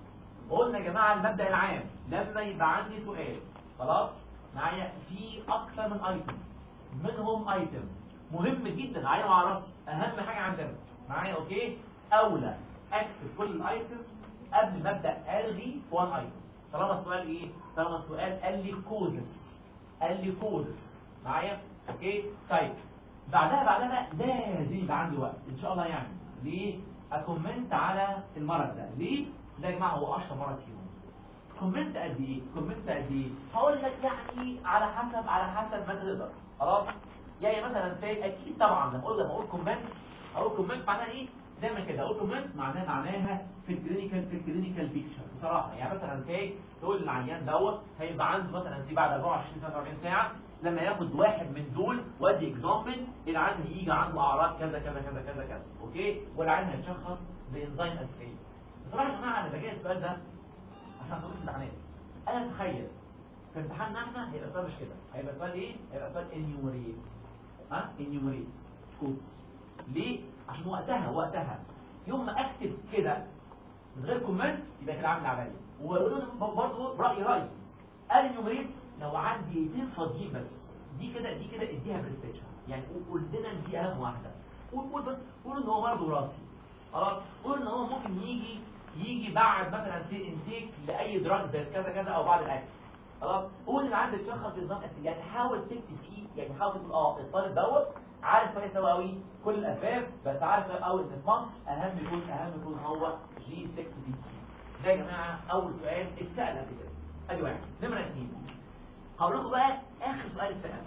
قلنا يا جماعه المبدا العام لما يبقى عندي سؤال خلاص معايا في اكتر من ايتم منهم ايتم مهم جدا عايز اعرف اهم حاجه عندنا معايا اوكي اولى اكتب كل الايتمز قبل ما ابدا الغي وان ايتم طالما السؤال ايه طالما السؤال قال لي كوزس قال لي كوزس معايا اوكي طيب بعدها بعدها لازم يبقى عندي وقت ان شاء الله يعني ليه اكومنت على المرض ده ليه ده يا جماعه هو اشهر مرض فيهم كومنت قد ايه كومنت قد ايه هقول لك يعني على حسب على حسب ما تقدر خلاص يعني مثلا زي اكيد طبعا لما اقول لما اقول كومنت اقول كومنت معناها ايه دايما كده اقول كومنت معناها معناها في الكلينيكال في الكلينيكال بيكتشر بصراحه يعني مثلا زي تقول للعيان دوت هيبقى عنده مثلا سي بعد 24 43 ساعه لما ياخد واحد من دول وادي اكزامبل العيان هيجي عنده اعراض كذا كذا كذا كذا كذا اوكي والعيان هيتشخص بانزيم اساسيه بصراحه يا جماعه انا بجي السؤال ده عشان تقول الامتحانات انا اتخيل في امتحاننا احنا هيبقى سؤال مش كده هيبقى سؤال ايه هيبقى سؤال انيومريت ها انيومريت كوز ليه عشان وقتها وقتها يوم ما اكتب كده من غير كومنت يبقى كده عامل عمليه ويقولوا برضه راي راي انيومريت لو عندي ايدين فاضيين بس دي كده دي كده اديها برستيتشر يعني قول لنا إن دي اهم واحده قول قول بس قول ان هو برضه راسي خلاص قول ان هو ممكن يجي يجي بعد مثلا سي انتيك لاي دراج زي كذا كذا او بعد الاكل خلاص قول ان عندك شخص بنظام اساسي يعني حاول تكتب فيه يعني حاول تقول اه الطالب دوت عارف كويس قوي قوي كل الاسباب بس عارف قوي ان في مصر اهم يكون اهم يكون هو جي 6 بي ده يا جماعه اول سؤال اتسال قبل كده ادي واحد نمره اثنين هقول لكم بقى اخر سؤال اتسال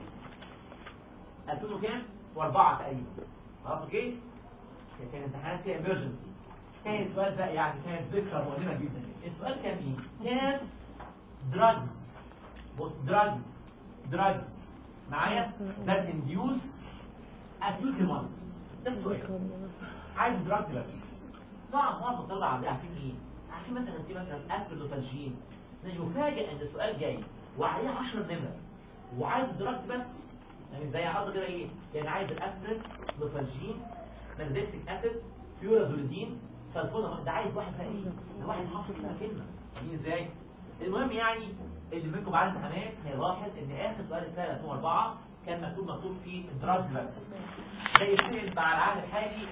2000 وكام؟ واربعه تقريبا خلاص اوكي؟ كان امتحانات فيها emergency كان السؤال ده يعني كانت ذكرى مؤلمة جدا السؤال كان ايه؟ كان drugs بص drugs drugs معايا that induce acute hemolysis ده السؤال عايز drugs بس طبعا معظم الطلبة عارفين ايه؟ عارفين مثلا في مثلا افريلوفالجين يفاجئ ان السؤال جاي وعليه 10 نمر وعايز دراج بس يعني زي عرض كده ايه؟ يعني عايز الاسبرين لوفالجين مانديسيك اسيد فيورازوليدين سلفونامين ده عايز واحد بقى ايه؟ ده واحد حافظ كده كلمه فاهمين ازاي؟ المهم يعني اللي منكم بعد الامتحانات هيلاحظ ان اخر سؤال اتسال 2004 كان مكتوب مكتوب فيه دراجز بس ده يتسال مع العهد الحالي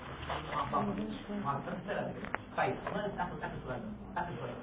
مع السنه طيب سؤال اخر اخر سؤال اخر سؤال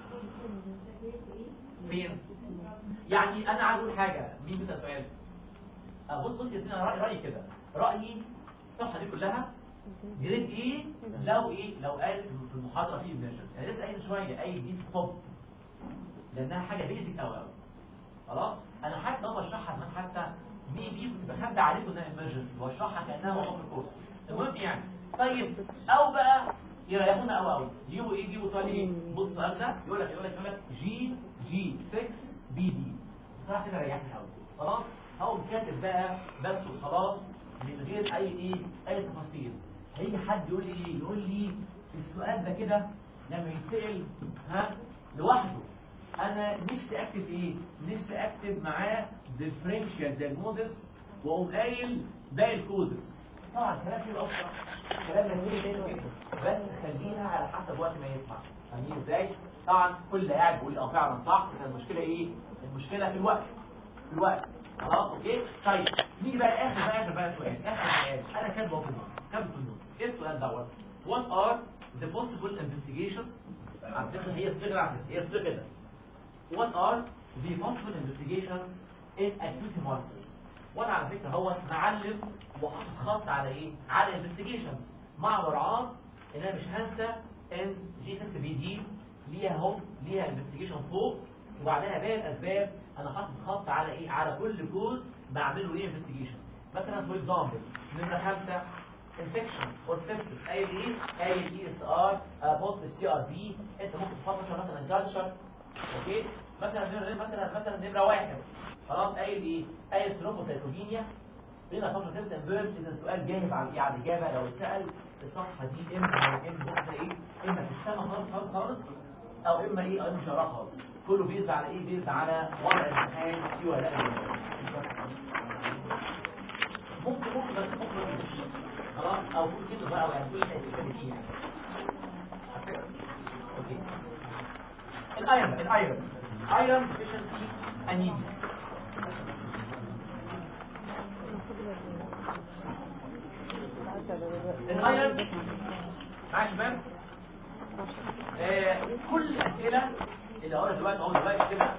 فين؟ يعني انا عايز اقول حاجه مين بيسال سؤال؟ آه بص بص يا سيدي انا رايي رايي كده رايي الصفحه دي كلها جريد ايه لو ايه لو قال في المحاضره في ايمرجنسي انا لسه قايل شويه قايل دي في الطب لانها حاجه بيزك قوي قوي خلاص انا حتى لو بشرحها كمان حتى دي دي بخبي عليكم انها ايمرجنسي واشرحها كانها محاضره الكورس المهم يعني طيب او بقى يريحونا قوي قوي يجيبوا ايه يجيبوا سؤال ايه بص السؤال ده يقول لك يقول لك يقول لك جي جي 6 بي دي بصراحه كده ريحني قوي خلاص هقوم كاتب بقى بكتب خلاص من غير اي ايه اي تفاصيل هيجي حد يقول لي ايه يقول لي السؤال ده كده لما يتسال ها لوحده انا نفسي اكتب ايه نفسي اكتب معاه differential diagnosis واقوم قايل باقي الكوزز طبعا كلام كده اصلا كلام جميل جدا جدا بس خلينا على حسب وقت ما يسمع فاهمين ازاي طبعا كل قاعد بيقول اه فعلا صح كان المشكله ايه المشكله في الوقت في الوقت خلاص اوكي طيب نيجي بقى اخر بقى اخر بقى سؤال اخر سؤال انا كاتبه في النص كاتبه في النص ايه السؤال دوت what are the possible investigations على فكره هي الصيغه على فكرة، هي الصيغه كده what are the possible investigations in acute hemolysis وانا على فكره هو معلم وحاطط خط على ايه على investigations مع مراعاه ان انا مش هنسى ان جي 6 بي دي ليها اهو ليها انفستيجيشن فوق وبعدها باقي الاسباب انا حاطط خط على ايه على كل جزء بعمل له ايه انفستيجيشن مثلا فور اكزامبل نمره خمسه infections or sepsis قايل ايه قايل اي اس ار بوست السي ار بي انت ممكن تحط مثلا كالتشر اوكي مثلا نمرة- مثلا مثلا نمره واحد خلاص قايل ايه قايل ثرومبوسايتوبينيا هنا فتره تيست اند بيرن اذا السؤال جاهز على ايه على الاجابه لو اتسال الصفحه دي اما اما واحده ايه اما في السما خالص خالص خالص او اما ايه او اما مش هقراها خالص كله بيزد على ايه بيزد على وضع الامتحان في ولا لا ممكن ممكن بس ممكن مش. خلاص او كل كده بقى يعني كل حاجه كده دي يعني على فكرة. اوكي الايرون الايرون ايرون ديفيشنسي انيميا الايرون معايا يا شباب آه، كل الاسئله اللي هقولها دلوقتي اهو دلوقتي كده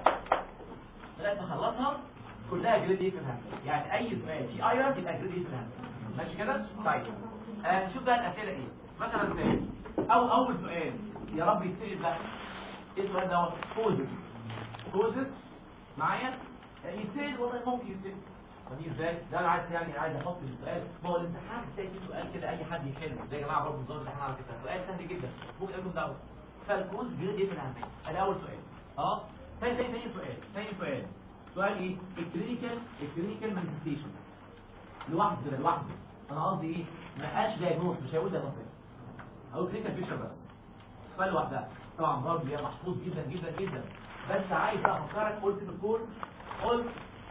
لغايه ما اخلصها كلها جريد ايه في الهند يعني اي سؤال في ايرون يبقى جريد ايه في الهند ماشي كده طيب آه نشوف بقى الاسئله ايه مثلا زي او اول سؤال يا رب يتسال بقى ايه السؤال دوت كوزس كوزس معايا يتسال والله ممكن يتسال فدي ازاي ده انا عايز يعني عايز احط في السؤال ما هو الامتحان تلاقي فيه سؤال كده اي حد يحله زي يا جماعه برضه نظام الامتحان على فكره سؤال سهل جدا ممكن اقول دوت فالكوز جريد ايه في الاهميه ده اول سؤال خلاص تاني تاني تاني سؤال تاني سؤال سؤال ايه الكلينيكال الكلينيكال مانيفستيشنز لوحده كده لوحده انا قصدي ايه ما قالش دايجنوز مش هيقول دايجنوز هقول كلينيكال بيكتشر بس سؤال لوحدها طبعا برضه هي محفوظ جدا جدا جدا بس عايز بقى افكرك قلت في الكورس قلت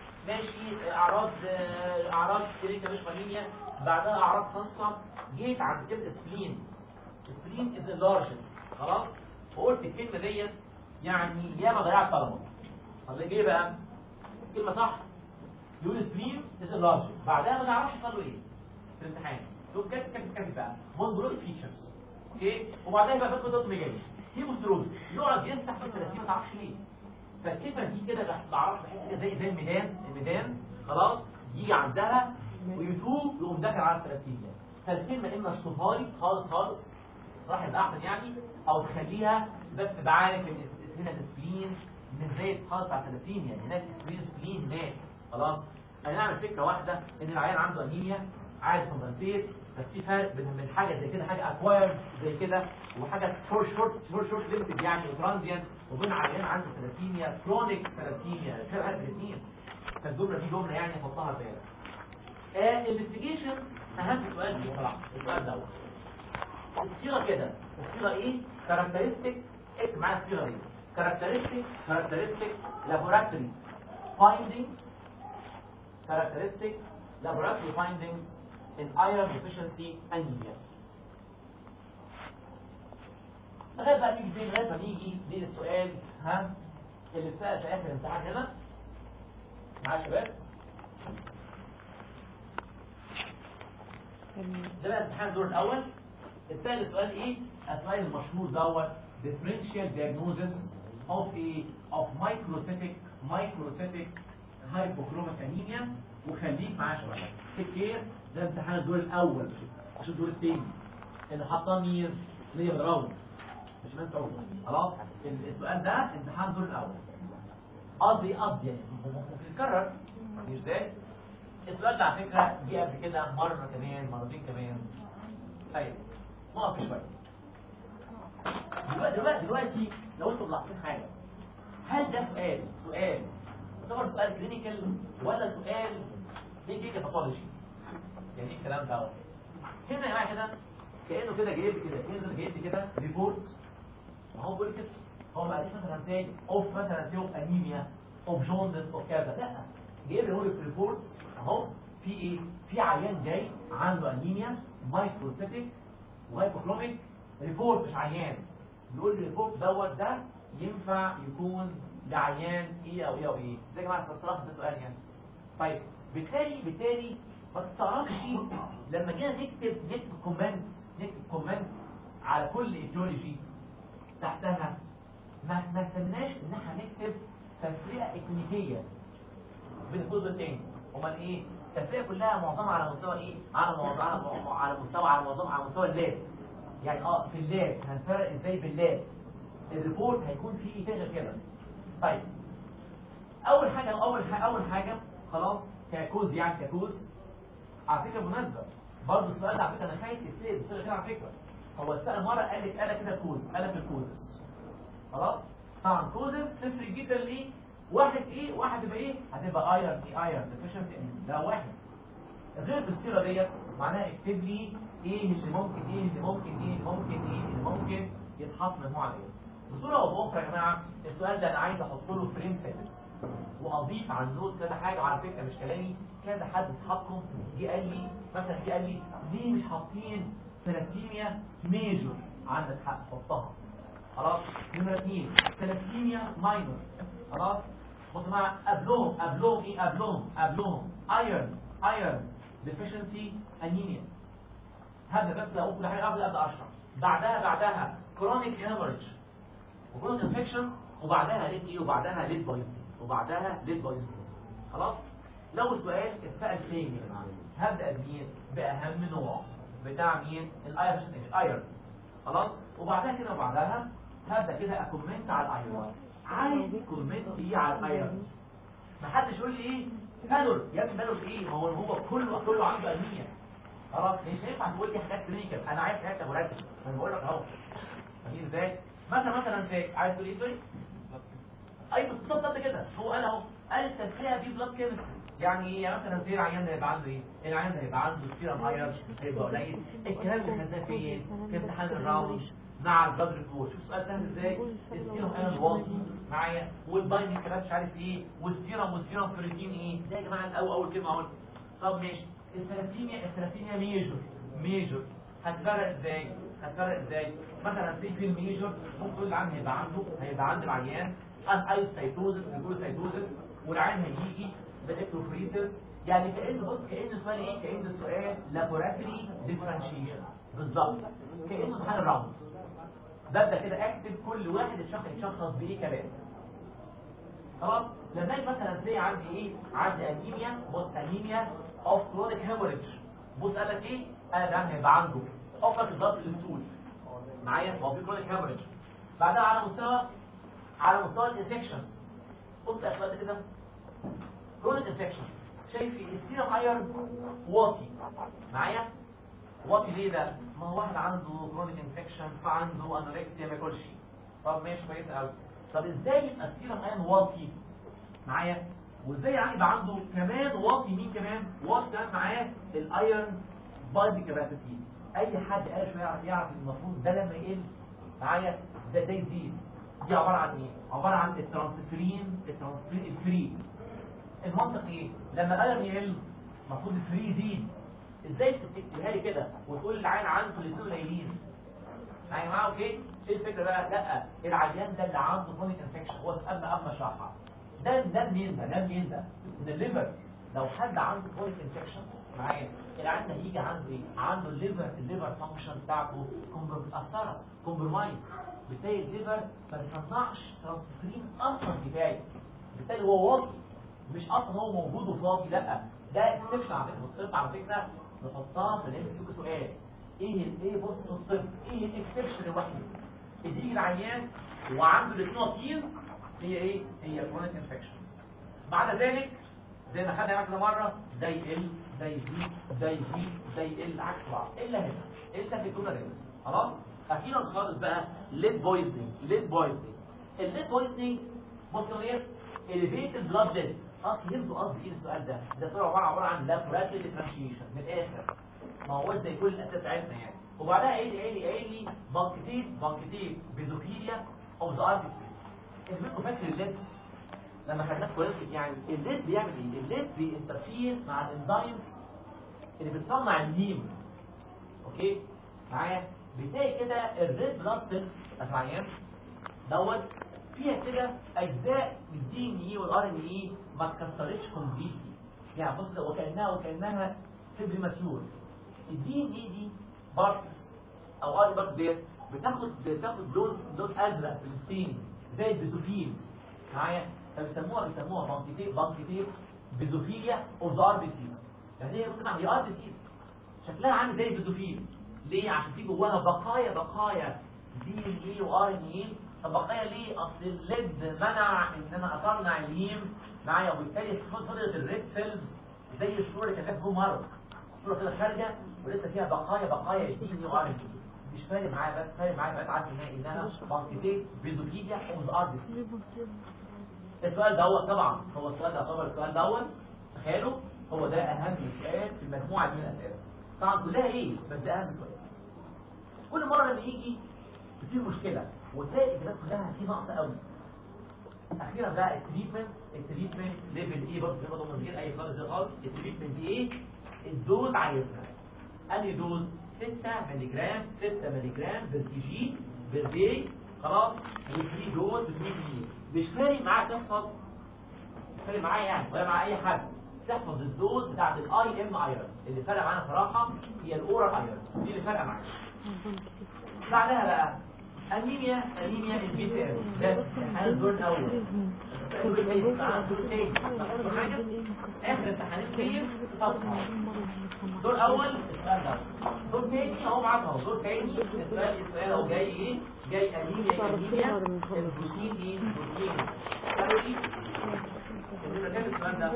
ماشي اعراض آه، اعراض كلينيكال مش مالينيا بعدها اعراض خاصه جيت عند كلمه سبلين سبلين از اللارجست خلاص وقلت الكلمه ديت يعني ياما ضيعت طلبه طب ليه بقى كلمه صح يقول سبلين از اللارجست بعدها ما نعرفش يحصل له ايه في الامتحان تقول كده كده كده بقى مونبروك فيتشرز اوكي وبعدين بقى فاتكو دوت ميجاني هيموستروز يقعد يفتح في 30 ما تعرفش ليه فالكلمه دي كده بح- بعرف بحس كده زي زي الميدان الميدان خلاص يجي عندها ويتوب يقوم داخل على الثلاثين فالكلمه اما تشوفها لي خالص خالص صح يبقى احسن يعني او تخليها بس تبقى عارف ان الس- هنا السبلين مش زي خالص على 30 يعني هناك سبلين سبلين هناك خلاص هنعمل فكره واحده ان العيان عنده انيميا عايز كومبنسيت بس في فرق بين من حاجه زي كده حاجه اكوايرد زي كده وحاجه فور شورت فور شورت ليمتد يعني ترانزيانت وبين عيان عنده ثلاثيميا كرونيك ثلاثيميا فرق فرق الاثنين فالجمله دي جمله يعني حطها في بالك انفستيجيشنز اهم سؤال فيه بصراحه السؤال دوت الصيغه كده الصيغه ايه كاركترستيك اكتب معايا الصيغه دي كاركترستيك كاركترستيك لابوراتوري findings characteristic laboratory findings in iron deficiency anemia لغايه بقى نيجي فين لغايه ما نيجي للسؤال ها اللي اتسال في اخر الامتحان هنا معايا يا شباب ده بقى امتحان الدور الاول الثاني سؤال ايه السؤال المشهور دوت differential diagnosis of a of microcytic microcytic hypochromic anemia وخليك معايا شويه تيك كير ده امتحان الدور الاول مش الدور الثاني اللي حطاه مين ليا براون مش من سعود خلاص ال- السؤال ده امتحان الدور الاول قضي قضي يعني بيتكرر مش ازاي السؤال ده على فكره جه قبل كده مره كمان مرتين كمان ايوه نقف شويه دلوقتي دلوقتي دلوقتي لو انتم ملاحظين حاجه هل ده سؤال سؤال يعتبر سؤال كلينيكال ولا سؤال ليه كلينيكال باثولوجي يعني ايه الكلام ده هنا يا جماعه كده كانه كده جايب لي كده كانه جايب لي كده ريبورت ما هو بيقول كده هو ما قالش مثلا زي اوف مثلا زي اوف انيميا اوف جوندس اوف كذا لا جايب لي هو ريبورت اهو في ايه في عيان جاي عنده انيميا مايكروسيتيك وهايبوكروميك ريبورت مش عيان بيقول لي الريبورت دوت ده ينفع يكون لعيان ايه او ايه او ايه زي يا جماعه الصراحه ده سؤال يعني طيب بالتالي بالتالي ما تستغربش لما جينا نكتب نكتب كومنت نكتب كومنت على كل ايديولوجي تحتها ما ما استناش ان احنا نكتب تفرقه اكلينيكيه بين الجزء الثاني امال ايه التفرقه كلها معظمها على مستوى ايه على موضوع على مو- على مستوى على معظم على مستوى اللاب يعني اه في اللاب هنفرق ازاي باللاب الريبورت هيكون فيه ايه تاني غير كده طيب اول حاجه اول حاجه اول حاجه خلاص كاكوز يعني كاكوز على فكره مناسبه برضه السؤال ده على فكره انا خايف يتسال بصيغه كده على فكره هو اتسال مره قال لك قال كده كوز قال في الكوزس خلاص طبعا كوزس تفرق جدا ليه واحد ايه واحد يبقى ايه هتبقى ايرن ايه ايرن ديفيشنسي ده واحد غير بالصيغه ديت معناها اكتب لي ايه اللي ممكن ايه اللي ممكن ايه اللي ممكن ايه اللي ممكن يتحط مجموعه ايه بصوره او باخرى يا جماعه السؤال ده انا عايز احط له فريم سنتنس واضيف على النوت كذا حاجه وعلى فكره مش كلامي كذا حد اتحكم جه قال لي مثلا جه قال لي ليه مش حاطين ثلاثيميا ميجور عندك حق حطها خلاص نمرة اثنين ثلاثيميا ماينور خلاص بصوا مع قبلهم قبلهم ايه قبلهم قبلهم ايرن ايرن ديفيشنسي انيميا هبدا بس اقول كل حاجه قبل ابدا اشرح بعدها بعدها كرونيك هيموريدج وكرونيك انفكشنز وبعدها ليد ايه وبعدها ليد بويزن وبعدها ليد بويزن خلاص لو سؤال اتسال تاني هبدا بمين باهم نوع بتاع مين الايرن الايرن خلاص وبعدها كده وبعدها هبدا كده اكومنت على الايرون عايز كومنت ايه على الايرون ما حدش يقول لي ايه بالور يا ابني بالور ايه هو هو كله كله عنده انيميا خلاص مش هينفع تقول لي حاجات كلينيكال انا عايز حاجات مركز انا بقول لك اهو فاهمين ازاي مثلا مثلا في عايز تقول ايه سوري ايوه بالظبط كده هو انا اهو قال التدخينه دي بلاد كيمستري يعني ايه يعني مثلا زي العيان ده هيبقى عنده ايه العيان ده هيبقى عنده السيرم ايرون هيبقى قليل الكلام اللي خدناه فين في امتحان الراوند مع البلاد ريبورت شوف سؤال سهل ازاي السيرم ايرون واطي معايا والبايندنج كلاس مش عارف ايه والسيرم والسيرم فيريتين ايه ده يا جماعه الاول اول كلمه اقول طب ماشي الثلاثيميا الثلاثيميا ميجور ميجور هتفرق ازاي هتفرق ازاي مثلا في في الميجور ممكن تقول العيان هيبقى عنده هيبقى عند العيان ان ايوسايتوزس الجلوسايتوزس والعيان هيجي بالإكتروفريسيس يعني كأن بص كأن سؤال ايه كأن سؤال لابوراتوري ديفرنشيشن بالظبط كأنه امتحان الراوند ببدأ كده اكتب كل واحد الشخص يتشخص بايه كلام خلاص لما اجي مثلا زي عندي ايه عندي انيميا بص انيميا اوف كرونيك هيموريدج بص قال لك ايه قال ده هيبقى عنده اوفر الضغط الستول معايا هو في كرونيك هيموريدج بعدها على مستوى على مستوى الانفكشنز بص يا اخوات كده كرونيك انفكشنز شايف السيرم ايرون واطي معايا واطي ليه ده ما هو واحد عنده كرونيك انفكشنز فعنده انوركسيا ما ياكلش طب ماشي كويس قوي طب ازاي يبقى السيرم ايرون واطي معايا وازاي يعني يبقى عنده كمان واطي مين كمان واطي كمان معاه الايرون بايند كاباسيتي اي حد قال يعرف يعرف المفروض ده لما يقل معايا ده ده يزيد دي عباره عن ايه عباره عن الترانسفيرين الترانسفيرين الفري المنطق ايه لما الايرون يقل المفروض الفري يزيد ازاي تكتبها لي كده وتقول العين عنده الاثنين قليلين يعني معاه اوكي ايه الفكره بقى لا العيان ده اللي عنده كرونيك انفكشن هو سالنا اما شرحها ده ده منين ده ده منين ده من الليفر لو حد عنده كرونيك انفكشنز معايا العيان ده هيجي عنده ايه عنده الليفر الليفر فانكشن بتاعته متاثره كومبرمايز بالتالي الليفر ما بيصنعش ترانسفيرين اصلا كفايه بالتالي هو واطي مش اصلا هو موجود وفاضي لا ده اكسبشن على فكره الطب على فكره نحطها في الام سي سؤال ايه الايه بص في الطب ايه الاكسبشن الوحيد يجي العيان وعنده الاثنين واطيين هي ايه هي كرونيك انفكشنز بعد ذلك زي ما خدنا كده مره ده يقل ده يزيد ده يزيد ده يقل عكس بعض الا هنا الا في الكوناريز خلاص اخيرا خالص بقى ليد بويزنج ليد بويزنج الليد بويزنج بص يا غير elevated blood lead اصل يبدو قصدي ايه السؤال ده ده سؤال عباره عباره عن laboratory differentiation من الاخر ما هو زي كل الاسئله بتاعتنا يعني وبعدها قايل لي قايل لي قايل لي بانكتيت بانكتيت بيزوفيليا اوف ذا ارتسي اللي فاكر الليد لما خدناه فورنسيك يعني الليد بيعمل ايه الليد بينترفير مع الانزيمز اللي بتصنع الهيم اوكي معايا بتلاقي كده الريد بلاد سيلز العيان دوت فيها كده اجزاء من الدي ان اي والار ان اي ما اتكسرتش كومبليتلي يعني بص ده وكانها وكانها فيبري ماتيور الدي ان اي دي بارتس او ار بارت ديت بتاخد بتاخد لون لون ازرق في الستين زي البيزوفيلز معايا فبيسموها بيسموها بانكيتيف بانكيتيف بيزوفيليا اوف ذا ار بي سيز يعني هي بص هي ار بي سيز شكلها عامل زي البيزوفيل ليه عشان في جواها بقايا بقايا دي ان اي وار ان اي طب بقايا ليه اصل الليد منع ان انا اصنع الهيم معايا وبالتالي فضلت الريد سيلز زي الصوره اللي كانت جوه مارك الصوره كده خارجه ولسه فيها بقايا بقايا دي ان اي وار ان اي مش فارق معايا بس فارق معايا بقى عارف انها انها بانكيتيف بيزوفيليا اوف ذا ار بي سيز السؤال دوت طبعا هو السؤال ده يعتبر السؤال دوت تخيلوا هو ده اهم سؤال في المجموعه دي من الاسئله طبعا كلها ايه بس ده اهم سؤال كل مره لما يجي تصير مشكله وتلاقي الاجابات كلها في نقص قوي اخيرا بقى التريتمنت التريتمنت ليفل ايه برضه برضه من غير اي فرق خالص التريتمنت ايه الدوز عايزها انهي دوز 6 مللي جرام 6 مللي جرام بالكي بير داي خلاص و3 دوز ب 3 مش فارق معاك تحفظ مش فارق معايا يعني ولا مع اي حد تحفظ الدوز بتاعت الاي ام ايرون اللي فرق معانا صراحه هي الاورال ايرون دي اللي فرق معانا بعدها بقى انيميا انيميا البي سي ام بس امتحان الدور الاول الدور الثاني تعالى الدور الثاني حاجه اخر امتحانات كتير صفحه دور اول السؤال ده دور ثاني اهو معاك اهو دور ثاني السؤال السؤال اهو جاي ايه جاي انيميا انيميا البروتين ايه بروتين كالوري النمرة كام السؤال ده؟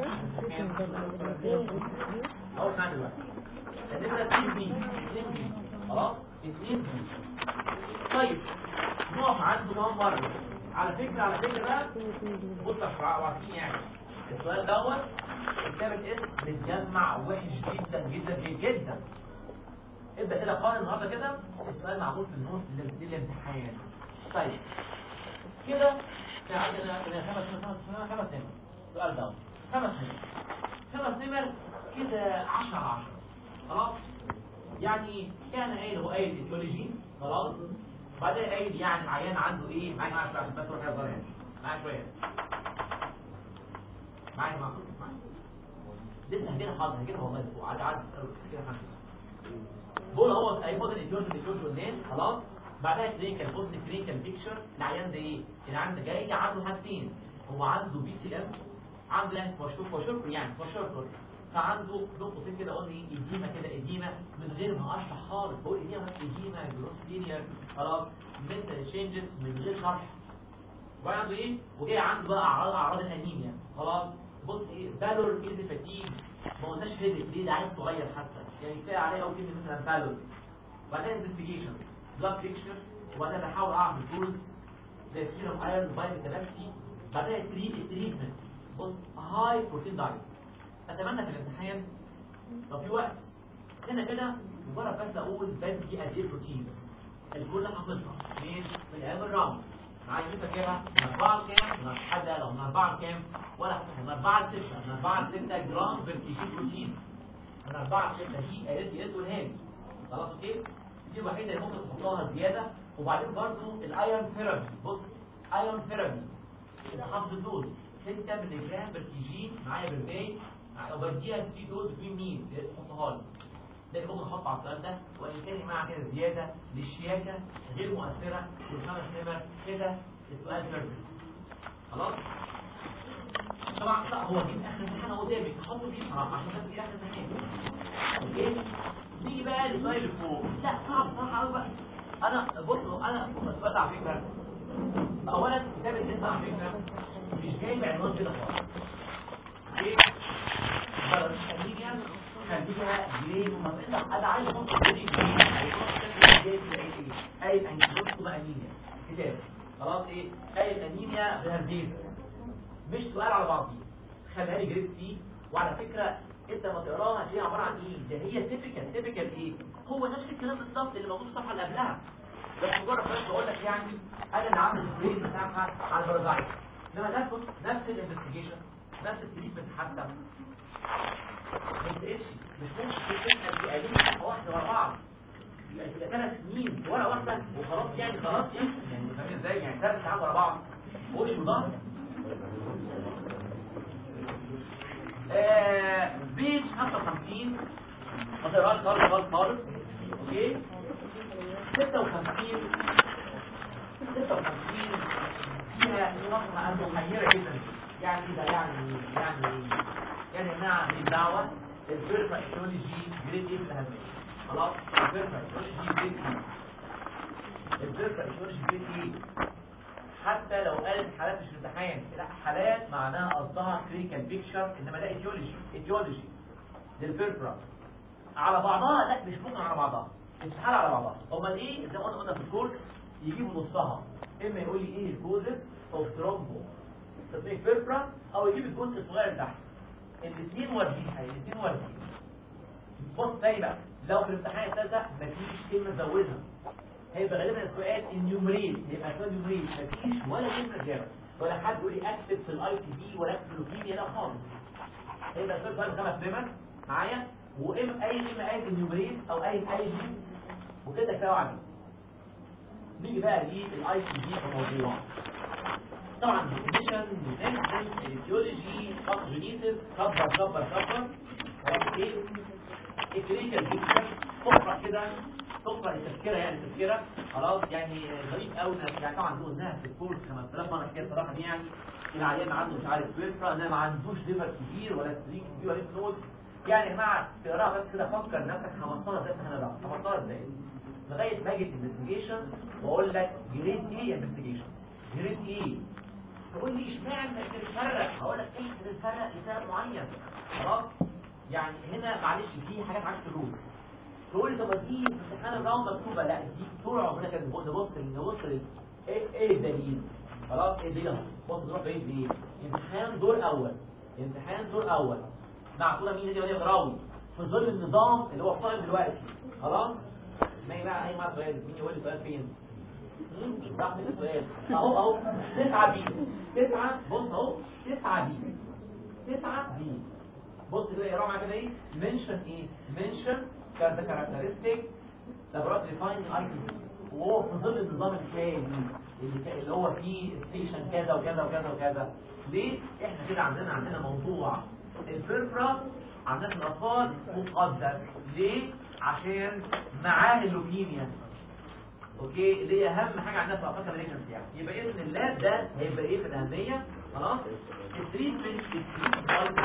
اهو معانا دلوقتي النمرة 2 بي 2 بي خلاص 2 بي طيب نقف عنده كمان مرة على فكرة على فكرة بقى بص يا شباب عارفين يعني السؤال دوت كتابة اسم بتجمع وحش جدا جدا جدا ابدأ كده قارن النهارده كده السؤال معمول في النص للامتحان طيب كده عندنا خمس خمس خمس خمس نمر السؤال دوت خمس نمر خمس نمر كده 10 10 خلاص يعني كان قايل هو قايل ايديولوجي خلاص بعدين قايل يعني عيان عنده ايه معايا معايا شويه بس روح يا زرع معايا شويه معايا معايا معايا لسه هجينا حاضر هجينا والله فوق عاد عاد كده بقول هو هياخد الايديولوجي الايديولوجي والنين خلاص بعدها كلينيكال بوست كلينيكال بيكتشر العيان ده ايه العيان ده جاي عنده حاجتين هو عنده بي سي ام عنده يعني فشوف فشوف يعني فشوف فعنده دول قوسين كده قلنا ايه اديمه كده اديمه من غير ما اشرح خالص بقول اديمه بس اديمه جروس لينير خلاص منتال تشينجز من غير شرح وبعدين عنده ايه وجاي عنده بقى اعراض اعراض الانيميا خلاص بص ايه بالور ايزي فاتيج ما قلناش هيدك ليه ده عيل صغير حتى يعني كفايه عليه قوي كلمه مثلا بالور بعدين انفستيجيشن بلاد بيكتشر وبعدين بحاول اعمل تولز زي السيرم ايرون فيتامين بعدين التريتمنت بص هاي بروتين دايت اتمنى في الامتحان لو في وقت هنا كده مجرد بس اقول بدي قد ايه بروتينز الكل حافظها فين في الايام الراوند معايا دي فاكرها من 4 لكام من حد لو من 4 لكام ولا حاجه من 4 ل 6 من 4 ل 6 جرام بير كيجي بروتين من 4 ل 6 دي قالت لي قلت لها خلاص اوكي دي الوحيده اللي ممكن تحطها زياده وبعدين برضو الايرون ثيرابي بص ايرون ثيرابي حفظ الدوز 6 مللي جرام بير كيجي معايا بالباقي وبديها سي دوز في مين تحطها لي ده اللي ممكن احطه على السؤال ده وان كان مع كده زياده للشياكه غير مؤثره والخمس نمر كده السؤال بيرفكت خلاص طبعا لا هو دي اخر امتحان قدامك تحطه فيه صراحه عشان بس دي اخر امتحان اوكي نيجي بقى للسؤال اللي فوق لا صعب صراحه قوي بقى انا بصوا انا السؤال ده على فكره اولا كتاب النت على فكره مش جايب عنوان كده خالص ايه خليها خليها جريد ومنطقة انا عايز احط جريد اي انكروت بقى انيميا كتاب خلاص ايه اي انيميا بهرديز مش سؤال على بعضه خليها لي جريد سي وعلى فكرة انت ما تقراها هتلاقيها عباره عن ايه ده هي تيبيكال تيبيكال ايه هو نفس الكلام بالظبط اللي موجود في الصفحه اللي قبلها بس مجرد بس بقول لك يعني انا اللي عامل الجريد بتاعها على البرازايت انما ده بص نفس الانفستيجيشن نفس التريتمنت حتى ما يتقش مش ممكن تبقى تقليل واحده ورا بعض يبقى تبقى ثلاث سنين ورا واحده وخلاص يعني خلاص يعني يعني فاهم ازاي يعني ثلاث ساعات ورا بعض وش وظهر آه بيج 55 ما تقراش خالص خالص خالص اوكي 56 56 فيها نقطة محيرة جدا يعني ده يعني يعني يعني انها الدعوة الفيرفا ايكولوجي جريد ايه في الأهمية خلاص الفيرفا ايكولوجي جريد ايه الفيرفا ايكولوجي جريد ايه حتى لو قالت حالات مش امتحان لا حالات معناها قصدها كلينيكال بيكتشر انما ده ايديولوجي ايديولوجي للفيرفرا على بعضها لا مش ممكن على بعضها استحاله على بعضها امال ايه زي ما قلنا قلنا في الكورس يجيبوا نصها اما يقول لي ايه الكوزس اوف ترومبو سبيك فيرفرا او يجيب الجزء الصغير تحت الاثنين واردين الاثنين واردين بص تاني بقى لو في الامتحان الثالثه مفيش كلمه زودها هيبقى غالبا السؤال النيومريت هيبقى سؤال نيومريت مفيش ولا كلمه اجابه ولا حد يقول لي اكتب في الاي تي بي ولا اكتب في اللوكيميا لا خالص هيبقى السؤال سؤال خمس نمر معايا وام اي اما اي النيومريت او اي اي دي وكده كفايه عليه نيجي بقى للاي تي بي كموضوع طبعا ديفينيشن ديفينيشن ايديولوجي باثوجينيسيس كبر كبر كبر خلاص ايه الكلينيكال بيكتشر تقرا كده تقرا التذكره يعني التذكره خلاص يعني غريب قوي يعني طبعا دول قلناها في الكورس 5000 مره كده صراحه دي يعني العيان عنده مش عارف فيرفرا انا ما عندوش ليفر كبير ولا ستريك كبير ولا نودز يعني يا جماعه تقراها بس كده فكر نفسك 15 دقيقه احنا بقى 15 دقيقه لغايه ما اجي انفستيجيشنز واقول لك جريد ايه انفستيجيشنز جريد ايه تقول لي اشمعنى انت بتفرق هقول لك ايه بتفرق لسبب معين خلاص يعني هنا معلش في حاجات عكس الروس تقول لي طب دي في امتحان الراوند مكتوبه لا دي طول عمرنا كانت نبص نبص ايه ايه الدليل خلاص ايه الدليل بص نروح بعيد بايه امتحان دور اول امتحان دور اول معقوله مين دي ولا راوند في ظل النظام اللي هو صايم دلوقتي خلاص ما بقى اي ما سؤال مين يقول لي سؤال فين راح من السؤال اهو اهو تسعة بي تسعة بص اهو تسعة بي تسعة بي بص كده يقرا معاك كده ايه منشن ايه منشن كاركترستيك لابوراتوري فايند اي تي وهو في ظل النظام الكامل اللي كا- اللي هو فيه ستيشن كذا وكذا وكذا وكذا ليه احنا كده عندنا عندنا موضوع الفرفرة عندنا في الاطفال مقدس ليه عشان معاه اللوكيميا اوكي اللي هي اهم حاجه عندنا في افريقيا ماليجنس يعني يبقى اذن اللاب ده هيبقى ايه في الاهميه خلاص التريتمنت التريتمنت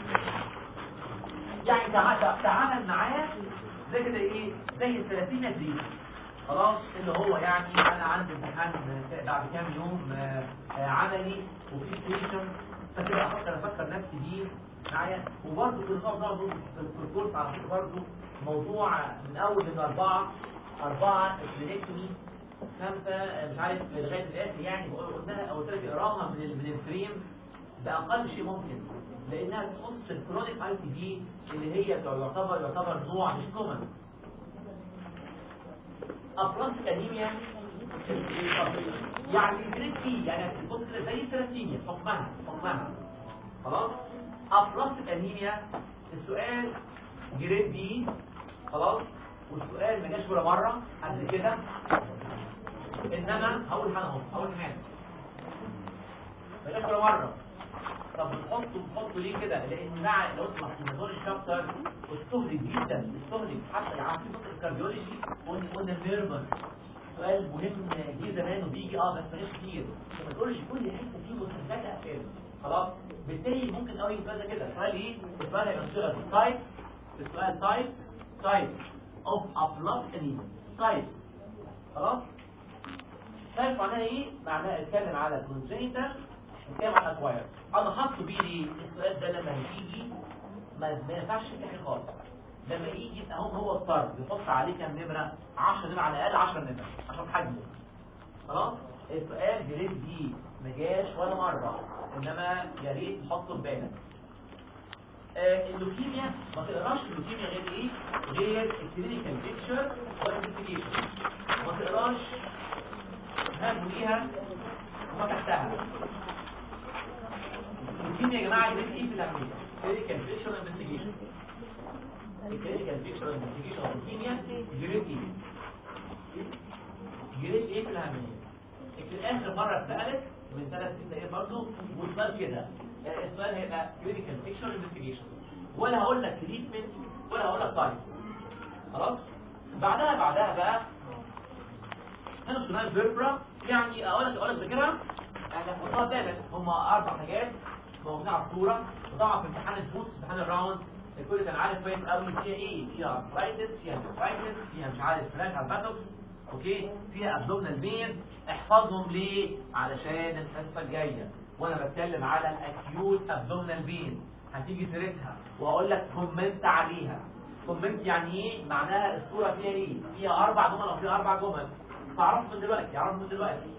يعني تعامل تعامل معاه زي كده ايه زي الثلاثين دي خلاص اللي هو يعني انا عندي امتحان بعد كام يوم آه، آه، عملي وفي ستيشن فكده افكر افكر نفسي بيه معايا وبرضه كل نوع برضه في الكورس على فكره برضه موضوع من اول من اربعه اربعه كلينيكتومي خمسه آه، مش عارف لغايه الاخر يعني قلنا قلت لك اقراها من ال- من الفريم باقل شيء ممكن لانها تخص الكرونيك اي تي بي اللي هي يعتبر يعتبر نوع مش كومن ابلاستيك انيميا يعني جريد بي يعني بص كده زي الثلاثينيا حكمها حكمها خلاص ابلاستيك انيميا السؤال جريد بي خلاص والسؤال ما جاش ولا مره قبل كده انما هقول حاجه اهو هقول حاجه ما جاش ولا مره طب بنحطه بنحطه ليه كده لان مع لو اسمع في موضوع الشابتر استهلك جدا استهلك حتى عارفين بص الكارديولوجي قلنا قلنا النيرفر سؤال مهم جه زمان وبيجي اه بس ماليش كتير ما تقولش كل حته فيه مستندات اسئله خلاص بالتالي ممكن قوي السؤال ده كده السؤال ايه السؤال هيبقى السؤال تايبس السؤال تايبس تايبس اوف ابلاس انيميا تايبس خلاص تايب معناها ايه معناها اتكلم على الكونجنيتال اتكلم على الاكواير انا حاطه بيدي السؤال ده لما هيجي ما ما ينفعش يتحل خالص لما يجي يبقى هو هو اضطر يحط عليه كام نمره 10 نمره على الاقل 10 نمره عشان حجمه خلاص السؤال جريد بي ما جاش ولا مره انما يا ريت تحطه في بالك آه، اللوكيميا ما تقراش اللوكيميا غير ايه غير الكلينيكال بيكتشر والانفستيجيشن ما تقراش هاجوا ليها وما تحتها اللوكيميا يا جماعه جريد ايه في الاهميه كلينيكال بيكتشر انفستيجيشن الكلينيكال بيكتشر انفستيجيشن اوف اللوكيميا جريد ايه جريد ايه في الاهميه يمكن اخر مره اتسالت من ثلاث ست ايام برضه والسؤال كده آه، السؤال هيبقى كلينيكال بيكتشر انفستيجيشنز ولا هقول لك تريتمنت ولا هقول لك تايبس خلاص بعدها بعدها بقى هنا سؤال فيربرا يعني اقول لك اقول لك ذاكرها يعني هحطها دايما هم اربع حاجات موجودين على الصوره وطبعا في امتحان الفوتس امتحان الراوند الكل كان عارف كويس قوي فيها ايه فيها ارثرايتس فيها نفرايتس فيها مش عارف فلاك الباتوكس اوكي فيها ابدومينال بين احفظهم ليه علشان الحصه الجايه وانا بتكلم على الاكيوت ابدومينال بين هتيجي سيرتها وهقول لك كومنت عليها كومنت يعني ايه معناها الصوره فيها ايه فيها اربع جمل او فيها اربع جمل فاعرفهم من دلوقتي اعرفهم من دلوقتي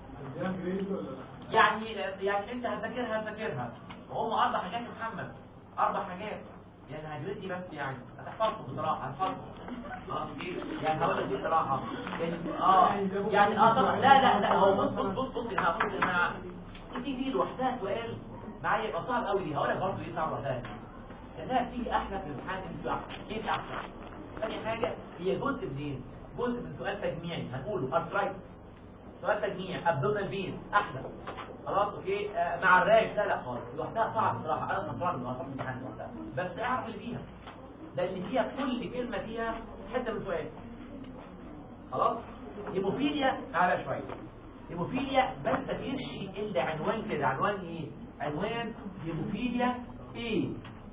يعني يعني انت هتذاكرها هتذاكرها وهم اربع حاجات يا محمد اربع حاجات يعني هجرتي بس يعني هتحفظهم بصراحه هتحفظهم خلاص اوكي يعني هقول لك دي صراحه يعني اه يعني اه طبعا لا لا لا هو بص بص بص بص انا هقول انا في دي لوحدها سؤال معايا يبقى صعب قوي دي هقول لك برضه ليه صعب لوحدها لانها بتيجي احلى في الامتحان تمشي احلى ايه الاحلى؟ ثاني حاجه هي جزء منين؟ جزء من سؤال تجميعي هنقوله ارثرايتس سؤال تجميع ابدومينال بين احلى خلاص اوكي آه مع الراش لا لا خالص لوحدها صعب بصراحه انا خسران من ارقام الامتحان لوحدها بس اعرف اللي فيها ده اللي فيها كل كلمه فيها حته من سؤال خلاص هيموفيليا تعالى شويه هيموفيليا ما تفكرش الا عنوان كده عنوان ايه عنوان هيموفيليا ايه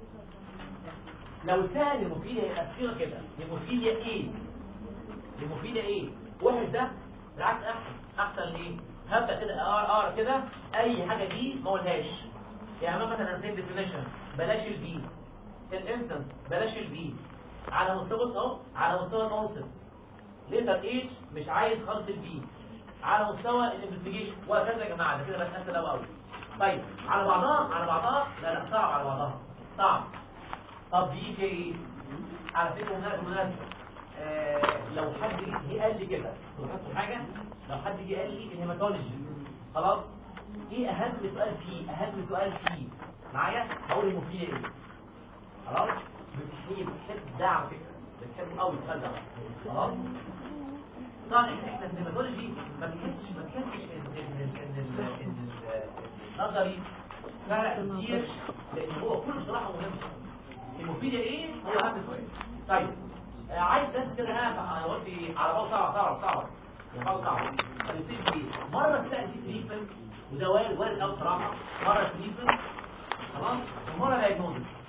لو سال هيموفيليا يبقى صيغه كده هيموفيليا ايه هيموفيليا ايه واحد ده بالعكس احسن احسن ليه هبدا كده اقرا اقرا كده اي حاجه دي ما اقولهاش يعني أنا مثلا زي ديفينيشن بلاش البي الانستنس بلاش البي على مستوى بص اهو على مستوى النونسنس ليتر اتش مش عايز خالص البي على مستوى الانفستيجيشن وهكذا يا جماعه ده كده بتنسى قوي قوي طيب على بعضها على بعضها لا لا صعب على بعضها صعب طب دي في ايه على فكره مناسبه آه لو حد جه قال لي كده تلاحظوا حاجه لو حد جه قال لي الهيماتولوجي خلاص ايه اهم سؤال فيه اهم سؤال فيه معايا هقول هيموفيليا ايه خلاص بتحب بتحب ده على فكره بتحبه قوي السؤال ده خلاص طبعا احنا احنا في الهيماتولوجي ما بنحسش ما بنحسش ان ان ان ان ان النظري فرق كتير لان هو كله بصراحه مهم هيموفيليا ايه هو اهم سؤال طيب آه، عايز بس كده انا انا قلت إيه؟ على بعض صعب صعب صعب صعب صعب فبتدي مره كده ادي تريتمنت وده وارد وارد قوي بصراحه مره تريتمنت خلاص ومره دايجنوزس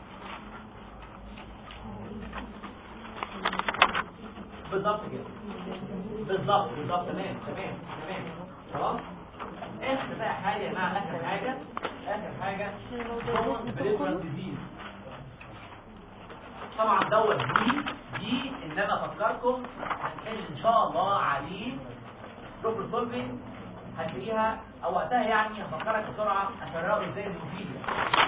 بالظبط كده بالظبط بالظبط تمام تمام تمام خلاص اخر بقى حاجه يا جماعه اخر حاجه اخر حاجه بريفرال ديزيز طبعا دوت دي دي انما افكركم هنحل ان شاء الله عليه بروبر سولفنج هتلاقيها او وقتها يعني هفكرك بسرعه اشرحه ازاي المفيد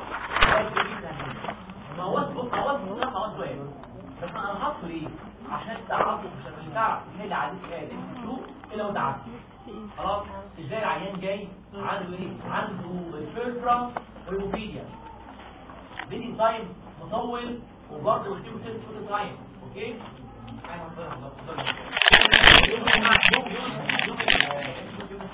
ما هو بص ما هو بصراحه هو سؤال بس انا حاطه ليه عشان تعرفوا مش مش تعرف تحل عليه سؤال ام سي 2 الا وانت عارف خلاص ازاي العيان جاي عنده ايه عنده الفيرترا والموفيديا بيدي تايم مطول وبرضه بتجيبوا تيست فوت تايم اوكي عايز أقول لك،